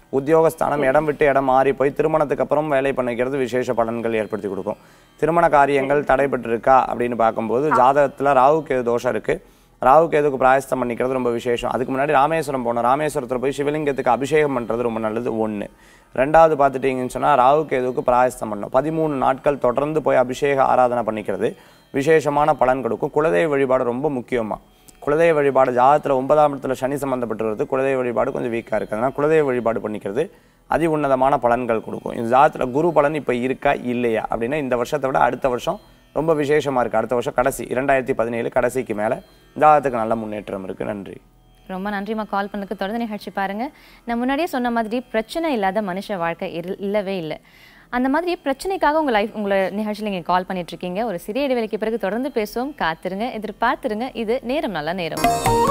உத்தியோகஸ்தானம் இடம் விட்டு இடம் மாறி போய் திருமணத்துக்கு அப்புறம் வேலை பண்ணிக்கிறது விசேஷ பலன்கள் ஏற்படுத்தி கொடுக்கும் திருமண காரியங்கள் தடைபட்டிருக்கா அப்படின்னு பார்க்கும்போது ஜாதகத்தில் ராகு கேது தோஷம் இருக்கு ராகு கேதுக்கு பிராயஸ்தம் பண்ணிக்கிறது ரொம்ப விசேஷம் அதுக்கு முன்னாடி ராமேஸ்வரம் போகணும் ராமேஸ்வரத்தில் போய் சிவலிங்கத்துக்கு அபிஷேகம் பண்ணுறது ரொம்ப நல்லது ஒன்று ரெண்டாவது பார்த்துட்டீங்கன்னு சொன்னால் ராகு கேதுக்கு பிராயஸ்தம் பண்ணணும் பதிமூணு நாட்கள் தொடர்ந்து போய் அபிஷேக ஆராதனை பண்ணிக்கிறது விசேஷமான பலன் கொடுக்கும் குலதெய்வ வழிபாடு ரொம்ப முக்கியமாக குலதெய்வ வழிபாடு ஜாதகத்தில் ஒன்பதாம் இடத்துல சனி சம்மந்தப்பட்டிருக்கிறது குலதெய்வ வழிபாடு கொஞ்சம் வீக்காக இருக்குது அதனால் குலதெய்வ வழிபாடு பண்ணிக்கிறது அதி உன்னதமான பலன்கள் கொடுக்கும் இந்த ஜாதகத்தில் குரு பலன் இப்போ இருக்கா இல்லையா அப்படின்னா இந்த வருஷத்தை விட அடுத்த வருஷம் ரொம்ப விசேஷமாக இருக்குது அடுத்த வருஷம் கடைசி இரண்டாயிரத்தி பதினேழு கடைசிக்கு மேலே ஜாதகத்துக்கு நல்ல முன்னேற்றம் இருக்குது நன்றி ரொம்ப நன்றிம்மா கால் பண்ணதுக்கு தொடர்ந்து நிகழ்ச்சி பாருங்க நான் முன்னாடியே சொன்ன மாதிரி பிரச்சனை இல்லாத மனுஷ வாழ்க்கை இரு- இல்லவே இல்லை அந்த மாதிரி பிரச்சனைக்காக உங்க லைஃப் உங்களை நிகழ்ச்சியில் நீங்கள் கால் பண்ணிட்டு இருக்கீங்க ஒரு சிறிய இடைவெளிக்கு பிறகு தொடர்ந்து பேசுவோம் காத்திருங்க எதிர்பார்த்திருங்க இது நேரம் நல்ல நேரம்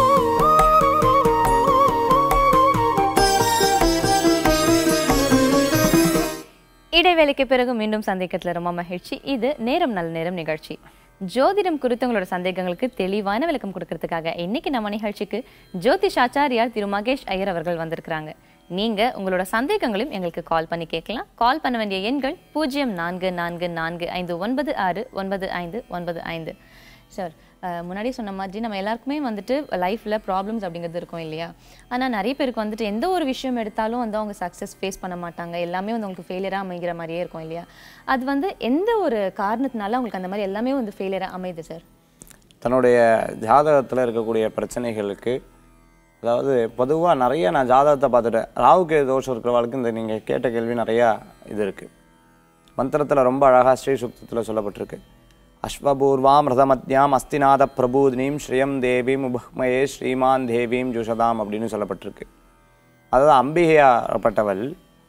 இடைவேளைக்கு பிறகு மீண்டும் சந்திக்கிறதுல ரொம்ப மகிழ்ச்சி இது நேரம் நல்ல நேரம் நிகழ்ச்சி ஜோதிடம் குறித்து உங்களோட சந்தேகங்களுக்கு தெளிவான விளக்கம் கொடுக்கறதுக்காக இன்னைக்கு நம்ம நிகழ்ச்சிக்கு ஜோதிஷ் ஆச்சாரியார் திரு மகேஷ் ஐயர் அவர்கள் வந்திருக்கிறாங்க நீங்க உங்களோட சந்தேகங்களையும் எங்களுக்கு கால் பண்ணி கேட்கலாம் கால் பண்ண வேண்டிய எண்கள் பூஜ்ஜியம் நான்கு நான்கு நான்கு ஐந்து ஒன்பது ஆறு ஒன்பது ஐந்து ஒன்பது ஐந்து சார் முன்னாடி சொன்ன மாதிரி நம்ம எல்லாருக்குமே வந்துட்டு லைஃப்பில் ப்ராப்ளம்ஸ் அப்படிங்கிறது இருக்கும் இல்லையா ஆனால் நிறைய பேருக்கு வந்துட்டு எந்த ஒரு விஷயம் எடுத்தாலும் வந்து அவங்க சக்ஸஸ் ஃபேஸ் பண்ண மாட்டாங்க எல்லாமே வந்து அவங்களுக்கு ஃபெயிலியராக அமைகிற மாதிரியே இருக்கும் இல்லையா அது வந்து எந்த ஒரு காரணத்தினால அவங்களுக்கு அந்த மாதிரி எல்லாமே வந்து ஃபெயிலியராக அமையுது சார் தன்னுடைய ஜாதகத்தில் இருக்கக்கூடிய பிரச்சனைகளுக்கு அதாவது பொதுவாக நிறைய நான் ஜாதகத்தை பார்த்துட்டேன் ராவுக்கு தோஷம் இருக்கிறவளுக்கு இந்த நீங்கள் கேட்ட கேள்வி நிறையா இது இருக்குது மந்திரத்தில் ரொம்ப அழகாக ஸ்ரீ சுக்தத்தில் சொல்லப்பட்டிருக்கு அஸ்வபூர்வாம் ரதமத்யாம் அஸ்திநாத பிரபூதினீம் ஸ்ரீயம் தேவீம் உபமயே ஸ்ரீமான் தேவீம் ஜுஷதாம் அப்படின்னு சொல்லப்பட்டிருக்கு அதாவது அம்பிகையாப்பட்டவள்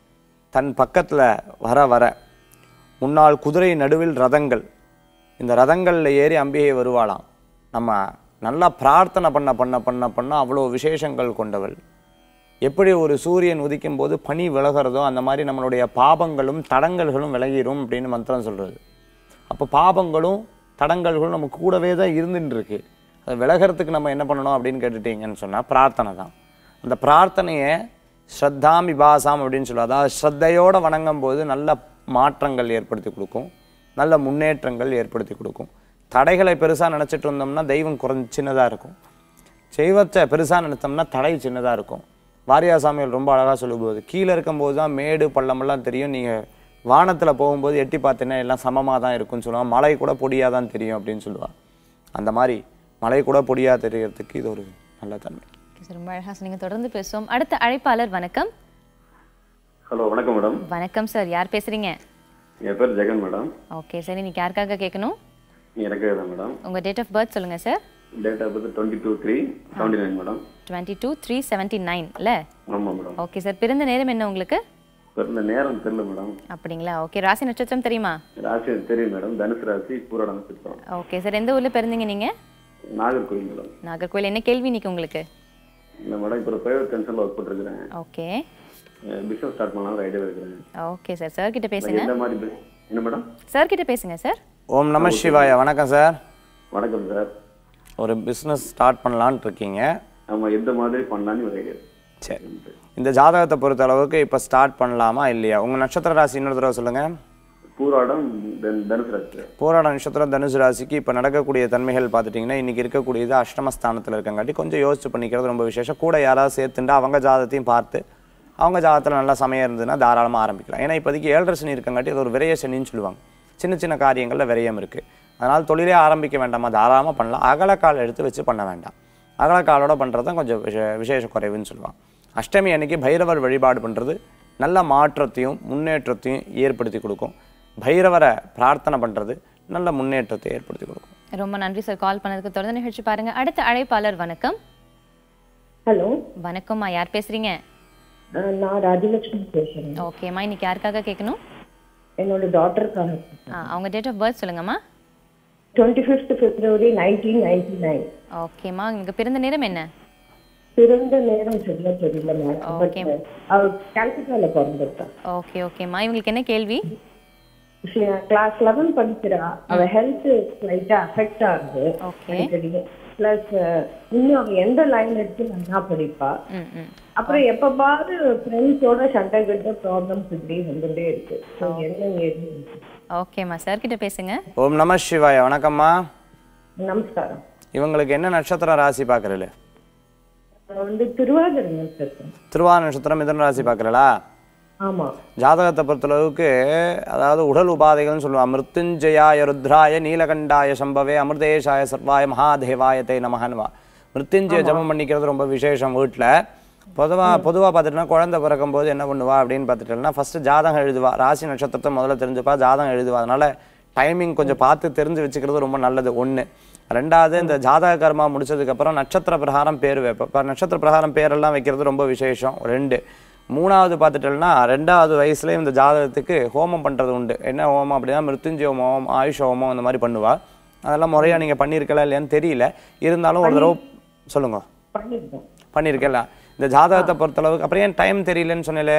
தன் பக்கத்தில் வர வர முன்னால் குதிரை நடுவில் ரதங்கள் இந்த ரதங்களில் ஏறி அம்பிகை வருவாளாம் நம்ம நல்லா பிரார்த்தனை பண்ண பண்ண பண்ண பண்ண அவ்வளோ விசேஷங்கள் கொண்டவள் எப்படி ஒரு சூரியன் உதிக்கும் போது பனி விலகிறதோ அந்த மாதிரி நம்மளுடைய பாபங்களும் தடங்கல்களும் விலகிரும் அப்படின்னு மந்திரம் சொல்கிறது அப்போ பாபங்களும் தடங்கல்களும் நம்ம கூடவே தான் இருந்துட்டு இருக்கு அது விலகிறதுக்கு நம்ம என்ன பண்ணணும் அப்படின்னு கேட்டுட்டீங்கன்னு சொன்னால் பிரார்த்தனை தான் அந்த பிரார்த்தனையை ஸ்ரத்தாம் விபாசாம் அப்படின்னு சொல்லுவோம் அதாவது ஸ்ரத்தையோடு வணங்கும் போது நல்ல மாற்றங்கள் ஏற்படுத்தி கொடுக்கும் நல்ல முன்னேற்றங்கள் ஏற்படுத்தி கொடுக்கும் தடைகளை பெருசாக நினச்சிட்டு இருந்தோம்னா தெய்வம் குறைஞ்ச சின்னதாக இருக்கும் செய்வத்தை பெருசாக நினைத்தோம்னா தடை சின்னதாக இருக்கும் வாரியார் சாமிகள் ரொம்ப அழகாக சொல்லும்போது கீழே இருக்கும்போது தான் மேடு பள்ளமெல்லாம் தெரியும் நீங்கள் வானத்தில் போகும்போது எட்டி பார்த்தீங்கன்னா எல்லாம் சமமாக தான் இருக்கும்னு சொல்லுவாங்க மலை கூட பொடியாக தான் தெரியும் அப்படின்னு சொல்லுவாள் அந்த மாதிரி மலை கூட பொடியாக தெரியறதுக்கு இது ஒரு நல்ல தன்மை Okay, sir. ரொம்ப அழகாக சொன்னீங்க தொடர்ந்து பேசுவோம் அடுத்த அழைப்பாளர் வணக்கம் ஹலோ வணக்கம் மேடம் வணக்கம் சார் யார் பேசுறீங்க என் பேர் ஜெகன் மேடம் ஓகே சரி இன்னைக்கு யாருக்காக கேட்கணும் எனக்கு தான் மேடம் உங்க டேட் ஆஃப் பர்த் சொல்லுங்க sir date of birth twenty two three seventy nine madam twenty two three seventy நைன்ல ஆமாம் மேடம் ஓகே சார் பிறந்த நேரம் என்ன உங்களுக்கு பிறந்த நேரம் தெரியல மேடம் அப்படிங்களா ஓகே ராசி நட்சத்திரம் தெரியுமா ராசி தெரியும் மேடம் தனுசு ராசி பூரா நட்சத்திரம் ஓகே சார் எந்த ஊர்ல பிறந்தீங்க நீங்க நாகர்கோவில் மேடம் நாகர்கோவில் என்ன கேள்வி இன்னைக்கு உங்களுக்கு இல்லை மேடம் இப்போ பிரைவேட் கன்சர்னில் ஒர்க் பண்ணிருக்கிறேன் ஓகே பிஸ்னஸ் ஸ்டார்ட் பண்ணலாம் ஒரு ஐடியா இருக்கிறேன் ஓகே சார் சார் கிட்ட பேசுங்க எந்த மாதிரி bus- என்ன மேடம் சார் கிட்ட பேசுங்க சார் ஓம் நம சிவாய வணக்கம் சார் வணக்கம் சார் ஒரு பிஸ்னஸ் ஸ்டார்ட் பண்ணலான்ட்டு இருக்கீங்க ஆமாம் எந்த மாதிரி பண்ணலான்னு ஒரு ஐடியா சரி இந்த ஜாதகத்தை பொறுத்த அளவுக்கு இப்போ ஸ்டார்ட் பண்ணலாமா இல்லையா உங்கள் நட்சத்திர ராசி இன்னொரு தடவை சொல்லுங்கள் பூராடம் தென் தனுசு ராசி சார் போராட நட்சத்திரம் தனுசு ராசிக்கு இப்போ நடக்கக்கூடிய தன்மைகள் பார்த்துட்டிங்கன்னா இன்றைக்கி இருக்கக்கூடியது அஷ்டமஸ்தானத்தில் இருக்கங்காட்டி கொஞ்சம் யோசிச்சு பண்ணிக்கிறது ரொம்ப விசேஷம் கூட யாராவது சேர்த்துண்டா அவங்க ஜாதகத்தையும் பார்த்து அவங்க ஜாதகத்தில் நல்லா சமயம் இருந்ததுன்னா தாராளமாக ஆரம்பிக்கலாம் ஏன்னா இப்போதைக்கு ஏழரை சனி இருக்கங்காட்டி அது ஒரு விரைய சனின்னு சொல்லுவாங்க சின்ன சின்ன காரியங்களில் விரயம் இருக்குது அதனால் தொழிலே ஆரம்பிக்க வேண்டாமா தாராளமாக பண்ணலாம் அகலக்கால் எடுத்து வச்சு பண்ண வேண்டாம் அகலக்காலோட பண்ணுறது தான் கொஞ்சம் விஷ விசேஷ குறைவுன்னு சொல்லுவாங்க அஷ்டமி அன்னைக்கு பைரவர் வழிபாடு பண்ணுறது நல்ல மாற்றத்தையும் முன்னேற்றத்தையும் ஏற்படுத்தி கொடுக்கும் பைரவரை பிரார்த்தனை பண்ணுறது நல்ல முன்னேற்றத்தை ஏற்படுத்தி கொடுக்கும் ரொம்ப நன்றி சார் கால் பண்ணதுக்கு தொடர்ந்து நிகழ்ச்சி பாருங்க அடுத்த அழைப்பாளர் வணக்கம் ஹலோ வணக்கம்மா யார் பேசுறீங்க நான் ராஜலட்சுமி பேசுறேன் ஓகேம்மா இன்னைக்கு யாருக்காக கேட்கணும் என்னோட டாட்டருக்காக ஆ அவங்க டேட் ஆஃப் பர்த் சொல்லுங்கம்மா twenty fifth February nineteen ninety nine ஓகேம்மா உங்களுக்கு பிறந்த நேரம் என்ன பிறந்த நேரம் சரியா தெரியல மேடம் Okay. அவள் கல்கத்தால பிறந்திருக்கா ஓகே ஓகேம்மா இவங்களுக்கு என்ன கேள்வி கிளாஸ் லெவன் படிக்கிறா அவ ஹெல்த் லைட்டா அஃபெக்ட் ஆகுது ஓகே அடிக்கடி பிளஸ் இன்னும் அவ எந்த லைன் எடுத்து நல்லா படிப்பா ம் ம் அப்புறம் எப்ப பாரு ஃப்ரெண்ட்ஸோட சண்டை கிட்ட ப்ராப்ளம்ஸ் இப்படி வந்துட்டே இருக்கு So, என்ன ஏது ஓகேம்மா சார் கிட்ட பேசுங்க ஓம் நம சிவாய வணக்கம்மா நமஸ்காரம் இவங்களுக்கு என்ன நட்சத்திரம் ராசி பார்க்குறல நான் வந்து திருவாதிரை நட்சத்திரம் திருவாரூர் நட்சத்திரம் மிதன ராசி பார்க்குறலா ஆமா ஜாதகத்தை பொறுத்தளவுக்கு அதாவது உடல் உபாதைகள்னு சொல்லுவாங்க மிருத்யுஞ்சயாய ருத்ராய நீலகண்டாய சம்பவே அமிர்தேஷாய சர்வாய மகாதேவாயத்தை நமகன்வா மிருத்யுஞ்சய ஜபம் பண்ணிக்கிறது ரொம்ப விசேஷம் வீட்டில் பொதுவாக பொதுவாக பார்த்துட்டோன்னா குழந்தை பிறக்கும்போது என்ன பண்ணுவா அப்படின்னு பார்த்துட்டோம்னா ஃபஸ்ட்டு ஜாதகம் எழுதுவா ராசி நட்சத்திரத்தை முதல்ல தெரிஞ்சுப்பா ஜாதகம் எழுதுவா அதனால டைமிங் கொஞ்சம் பார்த்து தெரிஞ்சு வச்சுக்கிறது ரொம்ப நல்லது ஒன்று ரெண்டாவது இந்த ஜாதக கர்மா முடிச்சதுக்கப்புறம் நட்சத்திர பிரகாரம் பேர் வைப்பேன் இப்போ நட்சத்திர பிரகாரம் பேரெல்லாம் வைக்கிறது ரொம்ப விசேஷம் ரெண்டு மூணாவது பார்த்துட்டோம்னா ரெண்டாவது வயசுல இந்த ஜாதகத்துக்கு ஹோமம் பண்ணுறது உண்டு என்ன ஹோமம் அப்படின்னா மிருத்யுஞ்சய ஹோமம் ஆயுஷ ஹோமம் அந்த மாதிரி பண்ணுவா அதெல்லாம் முறையாக நீங்கள் பண்ணியிருக்கலாம் இல்லையான்னு தெரியல இருந்தாலும் ஒரு தடவை சொல்லுங்க பண்ணிருக்கோம் பண்ணியிருக்கல இந்த ஜாதகத்தை பொறுத்தளவுக்கு அப்புறம் ஏன் டைம் தெரியலன்னு சொன்னேலே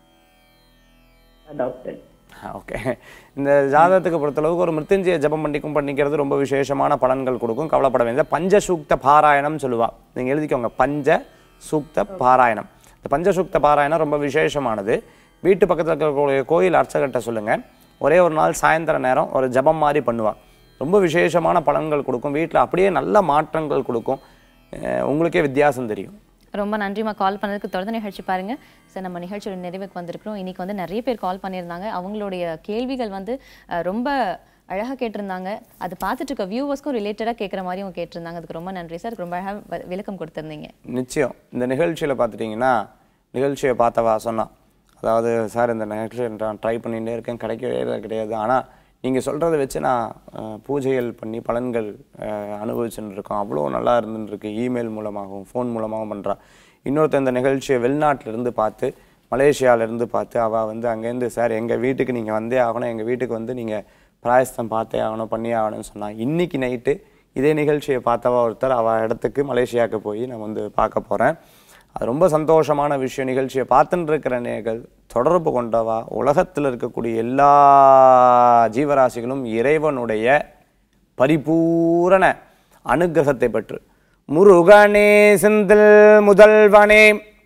டாக்டர் ஓகே இந்த ஜாதகத்துக்கு பொறுத்தளவுக்கு ஒரு மிருத்யுஞ்சய ஜபம் பண்ணிக்கும் பண்ணிக்கிறது ரொம்ப விசேஷமான பலன்கள் கொடுக்கும் கவலைப்பட வேண்டிய பஞ்சசூக்த பாராயணம் சொல்லுவா நீங்கள் எழுதிக்கோங்க பஞ்ச சூக்த பாராயணம் இந்த பஞ்சசூக்த பாராயணம் ரொம்ப விசேஷமானது வீட்டு பக்கத்தில் இருக்கக்கூடிய கோயில் அர்ச்சகர்கிட்ட சொல்லுங்கள் ஒரே ஒரு நாள் சாயந்தர நேரம் ஒரு ஜபம் மாதிரி பண்ணுவா ரொம்ப விசேஷமான பலன்கள் கொடுக்கும் வீட்டில் அப்படியே நல்ல மாற்றங்கள் கொடுக்கும் அஹ் உங்களுக்கே வித்தியாசம் தெரியும் ரொம்ப நன்றிம்மா கால் பண்ணதுக்கு தொடர்ந்து நிகழ்ச்சி பாருங்க சார் நம்ம நிகழ்ச்சியோட நிறைவுக்கு வந்திருக்கிறோம் இன்னைக்கு வந்து நிறைய பேர் கால் பண்ணியிருந்தாங்க அவங்களுடைய கேள்விகள் வந்து அஹ், ரொம்ப அழகாக கேட்டிருந்தாங்க அது பார்த்துட்டு இருக்க வியூவர்ஸ்க்கும் ரிலேட்டடாக கேட்குற மாதிரி அவங்க கேட்டிருந்தாங்க அதுக்கு ரொம்ப நன்றி சார் ரொம்ப அழகாக விளக்கம் கொடுத்துருந்தீங்க நிச்சயம் இந்த நிகழ்ச்சியில் பார்த்துட்டிங்கன்னா நிகழ்ச்சியை பார்த்தவா சொன்னா அதாவது சார் இந்த நிகழ்ச்சியை நான் ட்ரை பண்ணிகிட்டே இருக்கேன் கிடைக்கவே இல்லை கிடையாது ஆனால் நீங்கள் சொல்கிறத வச்சு நான் அஹ், பூஜைகள் பண்ணி பலன்கள் அஹ், அனுபவிச்சுன்னு இருக்கோம் அவ்வளோ நல்லா இருந்துன்னு இருக்கு இமெயில் மூலமாகவும் ஃபோன் மூலமாகவும் பண்ணுறா இன்னொருத்தர் இந்த நிகழ்ச்சியை வெளிநாட்டுல இருந்து பார்த்து மலேசியால இருந்து பார்த்து அவள் வந்து அங்கேருந்து சார் எங்கள் வீட்டுக்கு நீங்கள் வந்தே ஆகணும் எங்கள் வீட்டுக்கு வந்து நீங்கள் பிராயஸ்தம் பார்த்தே ஆகணும் பண்ணி ஆகணும்னு சொன்னா இன்னைக்கு நைட்டு இதே நிகழ்ச்சியை பார்த்தவா ஒருத்தர் அவள் இடத்துக்கு மலேசியாவுக்கு போய் நான் வந்து பார்க்க போகிறேன் அது ரொம்ப சந்தோஷமான விஷயம் நிகழ்ச்சியை பார்த்துட்டு இருக்கிற நேர்கள் தொடர்பு கொண்டவா உலகத்தில் இருக்கக்கூடிய எல்லா ஜீவராசிகளும் இறைவனுடைய பரிபூரண அனுக்கிரகத்தை பெற்று முருகனே செந்தில் முதல்வனே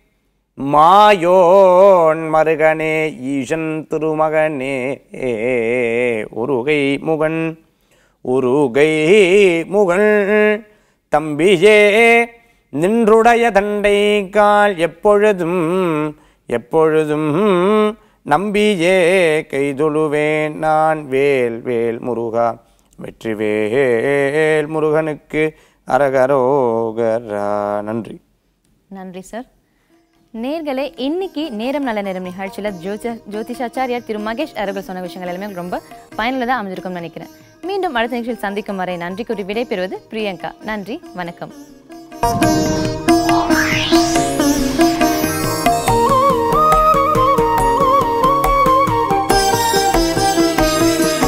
மாயோன் மருகனே ஈசன் திருமகனே உருகை முகன் உருகை முகன் தம்பியே நின்றுடைய தண்டை கால் எப்பொழுதும் எப்பொழுதும் நம்பியே கைதொழுவேன் நான் வேல் வேல் முருகா வெற்றிவேல் முருகனுக்கு அரகரோகரா நன்றி நன்றி சார் நேர்களே இன்னைக்கு நேரம் நல்ல நேரம் நிகழ்ச்சியில் ஜோதி ஜோதிஷாச்சாரியார் திரு மகேஷ் அவர்கள் சொன்ன விஷயங்கள் எல்லாமே ரொம்ப பயனுள்ளதாக அமைஞ்சிருக்கும்னு நினைக்கிறேன் மீண்டும் அடுத்த நிகழ்ச்சியில் சந்திக்கும் வரை நன்றி கூறி விடைபெறுவது பிரியங்கா நன்றி வணக்கம்